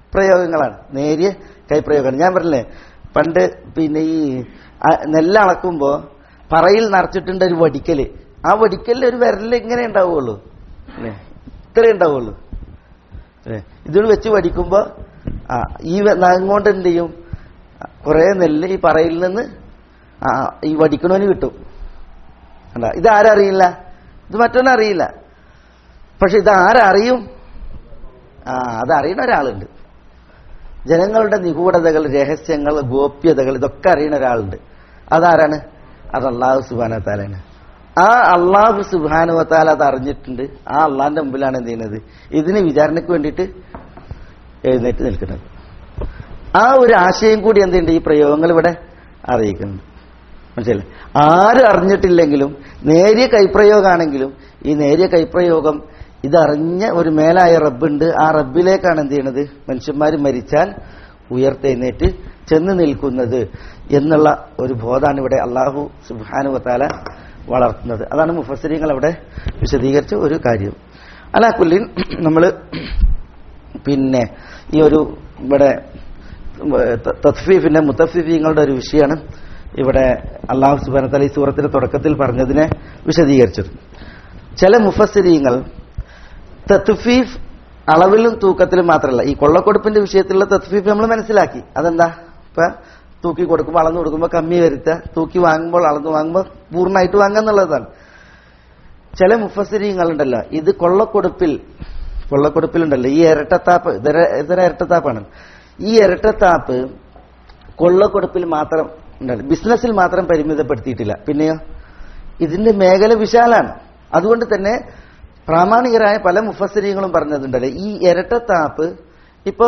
പ്രയോഗങ്ങളാണ് നേരിയ കൈപ്രയോഗമാണ് ഞാൻ പറഞ്ഞില്ലേ പണ്ട് പിന്നെ ഈ ആ, നെല്ല് അളക്കുമ്പോ പറയിൽ നിറച്ചിട്ടുണ്ട് ഒരു വടിക്കല് ആ വടിക്കലിൽ ഒരു വിരലിൽ ഇങ്ങനെ ഉണ്ടാവുള്ളൂ അല്ലേ ഇത്രേ ഉണ്ടാവുള്ളൂ അല്ലേ ഇതിൽ വെച്ച് വടിക്കുമ്പോ ആ ഈ വെ- നഖം കൊണ്ട് എന്ത് ചെയ്യും കുറെ നെല്ല് ഈ പറയിൽ നിന്ന് ആ ഈ വടിക്കണവന് കിട്ടും അല്ല ഇത് ആരറിയില്ല ഇത് മറ്റൊന്നും അറിയില്ല പക്ഷെ ഇത് ആരറിയും ആ അത് അറിയുന്ന ഒരാളുണ്ട് ജനങ്ങളുടെ നിഗൂഢതകൾ രഹസ്യങ്ങൾ ഗോപ്യതകൾ ഇതൊക്കെ അറിയുന്ന ഒരാളുണ്ട് അതാരാണ് അത് അള്ളാഹു സുബാനത്താലാണ് ആ അള്ളാഹു സുബാനുവത്താൽ അത് അറിഞ്ഞിട്ടുണ്ട് ആ അള്ളാഹിന്റെ മുമ്പിലാണ് എന്ത് ചെയ്യുന്നത് ഇതിന് വിചാരണയ്ക്ക് വേണ്ടിയിട്ട് എഴുന്നേറ്റ് നിൽക്കുന്നത് ആ ഒരു ആശയം കൂടി എന്തുണ്ട് ഈ പ്രയോഗങ്ങൾ ഇവിടെ അറിയിക്കുന്നുണ്ട് മനസ്സിലായി ആരും അറിഞ്ഞിട്ടില്ലെങ്കിലും നേരിയ കൈപ്രയോഗമാണെങ്കിലും ഈ നേരിയ കൈപ്രയോഗം ഇതറിഞ്ഞ ഒരു മേലായ റബ്ബുണ്ട് ആ റബ്ബിലേക്കാണ് എന്ത് ചെയ്യണത് മനുഷ്യന്മാർ മരിച്ചാൽ ഉയർത്തെഴുന്നേറ്റ് ചെന്ന് നിൽക്കുന്നത് എന്നുള്ള ഒരു ബോധമാണ് ഇവിടെ അള്ളാഹു സുബാനുവത്താല വളർത്തുന്നത് അതാണ് മുഫസരിങ്ങൾ അവിടെ വിശദീകരിച്ച ഒരു കാര്യം അലാക്കുല്ലിൻ നമ്മൾ പിന്നെ ഈ ഒരു ഇവിടെ ത- തത്ഫീഫിന്റെ മുത്തഫീഫീങ്ങളുടെ ഒരു വിഷയമാണ് ഇവിടെ അള്ളാഹു സുബാനത്തല ഈ സൂറത്തിന്റെ തുടക്കത്തിൽ പറഞ്ഞതിനെ വിശദീകരിച്ചത് ചില മുഫസ്സിരീങ്ങൾ തത്ഫീഫ് അളവിലും തൂക്കത്തിലും മാത്രമല്ല ഈ കൊള്ളക്കൊടുപ്പിന്റെ വിഷയത്തിലുള്ള തത്ഫീഫ് നമ്മൾ മനസ്സിലാക്കി അതെന്താ ഇപ്പൊ തൂക്കി കൊടുക്കുമ്പോൾ അളന്നു കൊടുക്കുമ്പോൾ കമ്മി വരുത്തുക തൂക്കി വാങ്ങുമ്പോൾ അളന്നു വാങ്ങുമ്പോൾ പൂർണ്ണമായിട്ട് വാങ്ങുക എന്നുള്ളതാണ് ചില മുഫസ്സിരീങ്ങളുണ്ടല്ലോ ഇത് കൊള്ളക്കൊടുപ്പിൽ കൊള്ളക്കൊടുപ്പിലുണ്ടല്ലോ ഈ ഇരട്ടത്താപ്പ് ഇതര ഇതര ഇരട്ടത്താപ്പാണ് ഈ ഇരട്ടത്താപ്പ് കൊള്ളക്കൊടുപ്പിൽ മാത്രം ഉണ്ടല്ലോ ബിസിനസ്സിൽ മാത്രം പരിമിതപ്പെടുത്തിയിട്ടില്ല പിന്നെയോ ഇതിന്റെ മേഖല വിശാലാണ് അതുകൊണ്ട് തന്നെ പ്രാമാണികരായ പല മുഫസ്സിരീങ്ങളും പറഞ്ഞതുണ്ടല്ലോ ഈ ഇരട്ടത്താപ്പ് ഇപ്പോ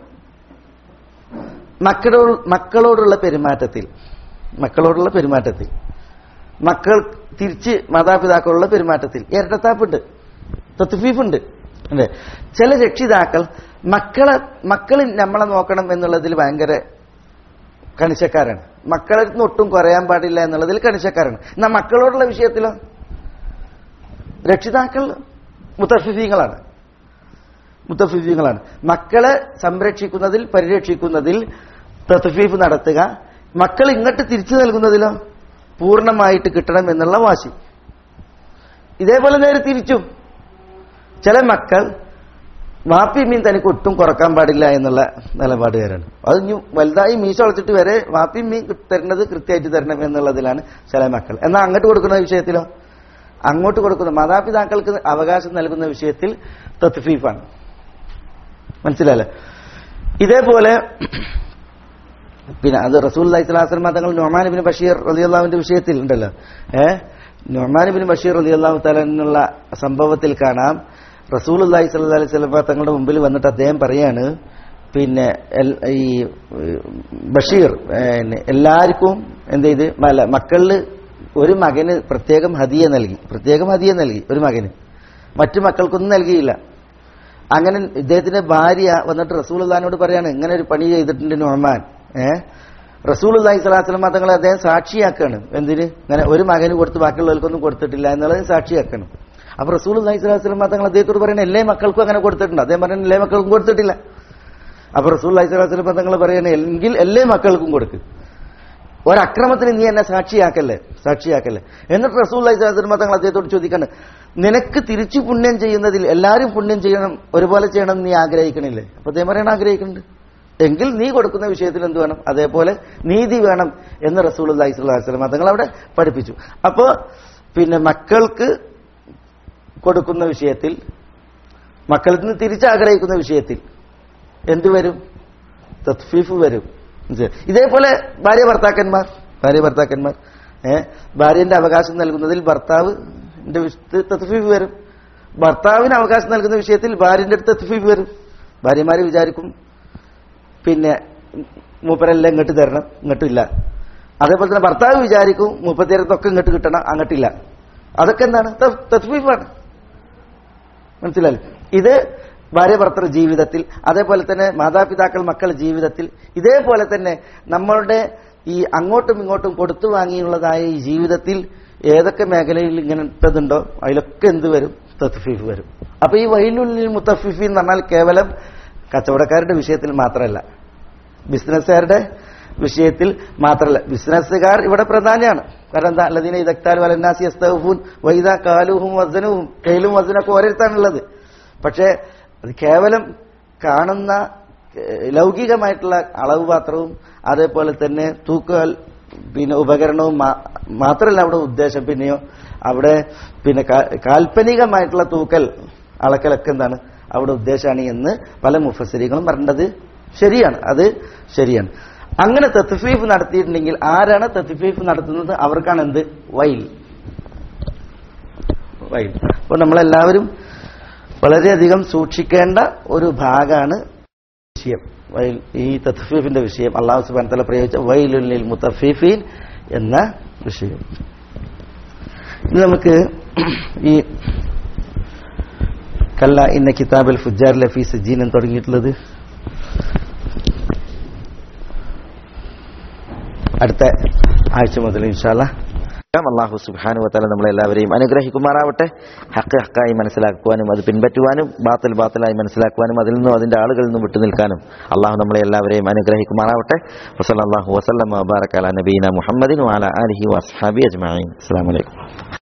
മക്കളോട് മക്കളോടുള്ള പെരുമാറ്റത്തിൽ മക്കളോടുള്ള പെരുമാറ്റത്തിൽ മക്കൾ തിരിച്ച് മാതാപിതാക്കളുള്ള പെരുമാറ്റത്തിൽ ഇരട്ടത്താപ്പുണ്ട് തത്ഫീഫുണ്ട് അല്ലേ ചില രക്ഷിതാക്കൾ മക്കളെ മക്കൾ നമ്മളെ നോക്കണം എന്നുള്ളതിൽ ഭയങ്കര കണിശക്കാരാണ് മക്കളിൽ നിന്ന് ഒട്ടും കുറയാൻ പാടില്ല എന്നുള്ളതിൽ കണിശക്കാരാണ് എന്നാൽ മക്കളോടുള്ള വിഷയത്തിലോ രക്ഷിതാക്കൾ മുത്തഫിഫീങ്ങളാണ് മുത്തഫിഫീങ്ങളാണ് മക്കളെ സംരക്ഷിക്കുന്നതിൽ പരിരക്ഷിക്കുന്നതിൽ തത്ഫീഫ് നടത്തുക മക്കൾ ഇങ്ങോട്ട് തിരിച്ചു നൽകുന്നതിലോ പൂർണ്ണമായിട്ട് കിട്ടണം എന്നുള്ള വാശി ഇതേപോലെ നേരെ തിരിച്ചും ചില മക്കൾ വാപ്പി മീൻ തനിക്ക് ഒട്ടും കുറക്കാൻ പാടില്ല എന്നുള്ള നിലപാടുകാരാണ് അത് ഇനി വലുതായി മീശ വളച്ചിട്ട് വരെ വാപ്പി മീൻ തരുന്നത് കൃത്യമായിട്ട് തരണം എന്നുള്ളതിലാണ് ചില മക്കൾ എന്നാൽ അങ്ങോട്ട് കൊടുക്കുന്ന വിഷയത്തിലോ അങ്ങോട്ട് കൊടുക്കുന്ന മാതാപിതാക്കൾക്ക് അവകാശം നൽകുന്ന വിഷയത്തിൽ തത്ഫീഫാണ് മനസ്സിലായല്ലേ ഇതേപോലെ പിന്നെ അത് റസൂൽ അലൈഹിസ്ലാം തങ്ങൾ നൊമാൻ ബിൻ ബഷീർ റലിയുള്ളാവിന്റെ വിഷയത്തിൽ ഉണ്ടല്ലോ ഏ നൊമാൻ ബിൻ ബഷീർ റലിയുള്ളാഹു തലുള്ള സംഭവത്തിൽ കാണാം റസൂൽ അള്ളാഹി സ്വല്ലാ അലൈഹി സ്വലമ തങ്ങളുടെ മുമ്പിൽ വന്നിട്ട് അദ്ദേഹം പറയാണ് പിന്നെ എൽ- ഈ ഏഹ്, ബഷീർ ഏഹ്, എല്ലാവർക്കും എന്ത് ചെയ്ത് അല്ല മക്കളിൽ ഒരു മകന് പ്രത്യേകം ഹദിയ നൽകി പ്രത്യേകം ഹദിയ നൽകി ഒരു മകന് മറ്റു മക്കൾക്കൊന്നും നൽകിയില്ല അങ്ങനെ ഇദ്ദേഹത്തിന്റെ ഭാര്യ വന്നിട്ട് റസൂൽ അള്ളഹാനോട് പറയാണ് ഇങ്ങനെ ഒരു പണി ചെയ്തിട്ടുണ്ട് നൊഹമാൻ ഏഹ് റസൂൽ അള്ളാഹി സ്വലാസ്ലം തങ്ങളെ അദ്ദേഹം സാക്ഷിയാക്കാണ് എന്തിന് ഇങ്ങനെ ഒരു മകന് കൊടുത്ത് ബാക്കിയുള്ളവർക്കൊന്നും കൊടുത്തിട്ടില്ല എന്നുള്ളത് സാക്ഷിയാക്കണം അപ്പൊ റസൂൽ അള്ളാഹി സ്വലാസ്ലം തങ്ങൾ അദ്ദേഹത്തോട് പറയുന്നത് എല്ലാ മക്കൾക്കും അങ്ങനെ കൊടുത്തിട്ടുണ്ട് അദ്ദേഹം പറയുന്നത് എല്ലാ മക്കൾക്കും കൊടുത്തിട്ടില്ല അപ്പൊ റസൂൽ അള്ളാഹി സ്വലാസ്ലം തങ്ങൾ പറയണേ എങ്കിൽ എല്ലാ മക്കൾക്കും കൊടുക്ക് ഒരക്രമത്തിന് നീ എന്നെ സാക്ഷിയാക്കല്ലേ സാക്ഷിയാക്കല്ലേ എന്നിട്ട് റസൂൽ അലൈഹിസ്ലാം തങ്ങൾ അദ്ദേഹത്തോട് ചോദിക്കാണ് നിനക്ക് തിരിച്ചു പുണ്യം ചെയ്യുന്നതിൽ എല്ലാവരും പുണ്യം ചെയ്യണം ഒരുപോലെ ചെയ്യണം എന്ന് നീ ആഗ്രഹിക്കണില്ലേ അപ്പൊ അദ്ദേഹം പറയണ ആഗ്രഹിക്കുന്നുണ്ട് എങ്കിൽ നീ കൊടുക്കുന്ന വിഷയത്തിൽ എന്ത് വേണം അതേപോലെ നീതി വേണം എന്ന് റസൂൽ അള്ളഹി സ്വലാസ്ലം തങ്ങൾ അവിടെ പഠിപ്പിച്ചു അപ്പോ പിന്നെ മക്കൾക്ക് കൊടുക്കുന്ന വിഷയത്തിൽ മക്കളിൽ നിന്ന് തിരിച്ചാഗ്രഹിക്കുന്ന വിഷയത്തിൽ എന്ത് വരും തത്ഫീഫ് വരും മനസ്സിലായോ? ഇതേപോലെ ഭാര്യ ഭർത്താക്കന്മാർ ഭാര്യ ഭർത്താക്കന്മാർ ഏ ഭാര്യന്റെ അവകാശം നൽകുന്നതിൽ ഭർത്താവ് തത്ഫീഫ് വരും ഭർത്താവിന് അവകാശം നൽകുന്ന വിഷയത്തിൽ ഭാര്യന്റെ അടുത്ത് തത്ഫീഫ് വരും ഭാര്യമാര് വിചാരിക്കും പിന്നെ മൂപ്പരെല്ലാം ഇങ്ങോട്ട് തരണം ഇങ്ങോട്ടില്ല അതേപോലെ തന്നെ ഭർത്താവ് വിചാരിക്കും മുപ്പത്തിരത്തൊക്കെ ഇങ്ങോട്ട് കിട്ടണം അങ്ങോട്ടില്ല അതൊക്കെ എന്താണ് ത- തത്ഫീഫാണ് മനസ്സിലായില്ലേ ഇത് ഭാര്യ ഭർത്തൃ ജീവിതത്തിൽ അതേപോലെ തന്നെ മാതാപിതാക്കൾ മക്കൾ ജീവിതത്തിൽ ഇതേപോലെ തന്നെ നമ്മളുടെ ഈ അങ്ങോട്ടും ഇങ്ങോട്ടും കൊടുത്തു വാങ്ങിയുള്ളതായ ഈ ജീവിതത്തിൽ ഏതൊക്കെ മേഖലയിൽ ഇങ്ങനത്തതുണ്ടോ അതിലൊക്കെ എന്ത് വരും തത്ഫീഫ് വരും അപ്പൊ ഈ വൈലുള്ളിൽ മുത്തഫിഫി എന്ന് പറഞ്ഞാൽ കേവലം കച്ചവടക്കാരുടെ വിഷയത്തിൽ മാത്രമല്ല ബിസിനസ്സുകാരുടെ വിഷയത്തിൽ മാത്രമല്ല ബിസിനസ്സുകാർ ഇവിടെ പ്രധാനമാണ് കാരണം എന്താ അല്ലതിനെ ഇതക്താൽ വലന്നാസി അസ്തഫൂൻ വൈദ കാലുഹും വസനവും കയ്യിലും വസനൊക്കെ ഓരോരുത്താണുള്ളത് പക്ഷേ അത് കേവലം കാണുന്ന ഏഹ്, ലൗകികമായിട്ടുള്ള അളവ് പാത്രവും അതേപോലെ തന്നെ തൂക്കൽ പിന്നെ ഉപകരണവും മാ- മാത്രമല്ല അവിടെ ഉദ്ദേശം പിന്നെയോ അവിടെ പിന്നെ കാ- കാൽപ്പനികമായിട്ടുള്ള തൂക്കൽ അളക്കലൊക്കെ എന്താണ് അവിടെ ഉദ്ദേശമാണ് എന്ന് പല മുഫസരികളും പറഞ്ഞത് ശരിയാണ് അത് ശരിയാണ് അങ്ങനെ തത്ഫീഫ് നടത്തിയിട്ടുണ്ടെങ്കിൽ ആരാണ് തത്ഫീഫ് നടത്തുന്നത് അവർക്കാണ് എന്ത് വൈൽ വൈൽ അപ്പോൾ നമ്മളെല്ലാവരും വളരെയധികം സൂക്ഷിക്കേണ്ട ഒരു ഭാഗമാണ് വിഷയം വൈൽ ഈ തത്ഫീഫിന്റെ വിഷയം അള്ളാഹു സുബാൻ തല പ്രയോഗിച്ച വൈലുല്ലിൽ മുത്തഫീഫീൻ എന്ന വിഷയം ഇത് നമുക്ക് ഈ കല്ല ഇന്ന കിതാബിൽ ഫുജാർ ലഫീ സജീൻ എന്ന് തുടങ്ങിയിട്ടുള്ളത് അടുത്ത ആഴ്ച മുതൽ ഇൻഷാല്ല അള്ളാഹു സുബാനു വത്താല നമ്മളെല്ലാവരെയും അനുഗ്രഹിക്കുമാറാവട്ടെ ഹക്ക് ഹക്കായി മനസ്സിലാക്കുവാനും അത് പിൻപറ്റുവാനും ബാത്തിൽ ബാത്തിലായി മനസ്സിലാക്കുവാനും അതിൽ നിന്നും അതിന്റെ ആളുകളിൽ നിന്നും വിട്ടുനിൽക്കാനും അള്ളാഹു നമ്മളെ എല്ലാവരെയും അനുഗ്രഹിക്കുമാറാവട്ടെ വസല്ലാഹു വസ്ലം വബാറക്കാല നബീന മുഹമ്മദിൻ വാല അലഹി വസ്ഹാബി അജ്മാൻ അസ്സാം വലൈക്കും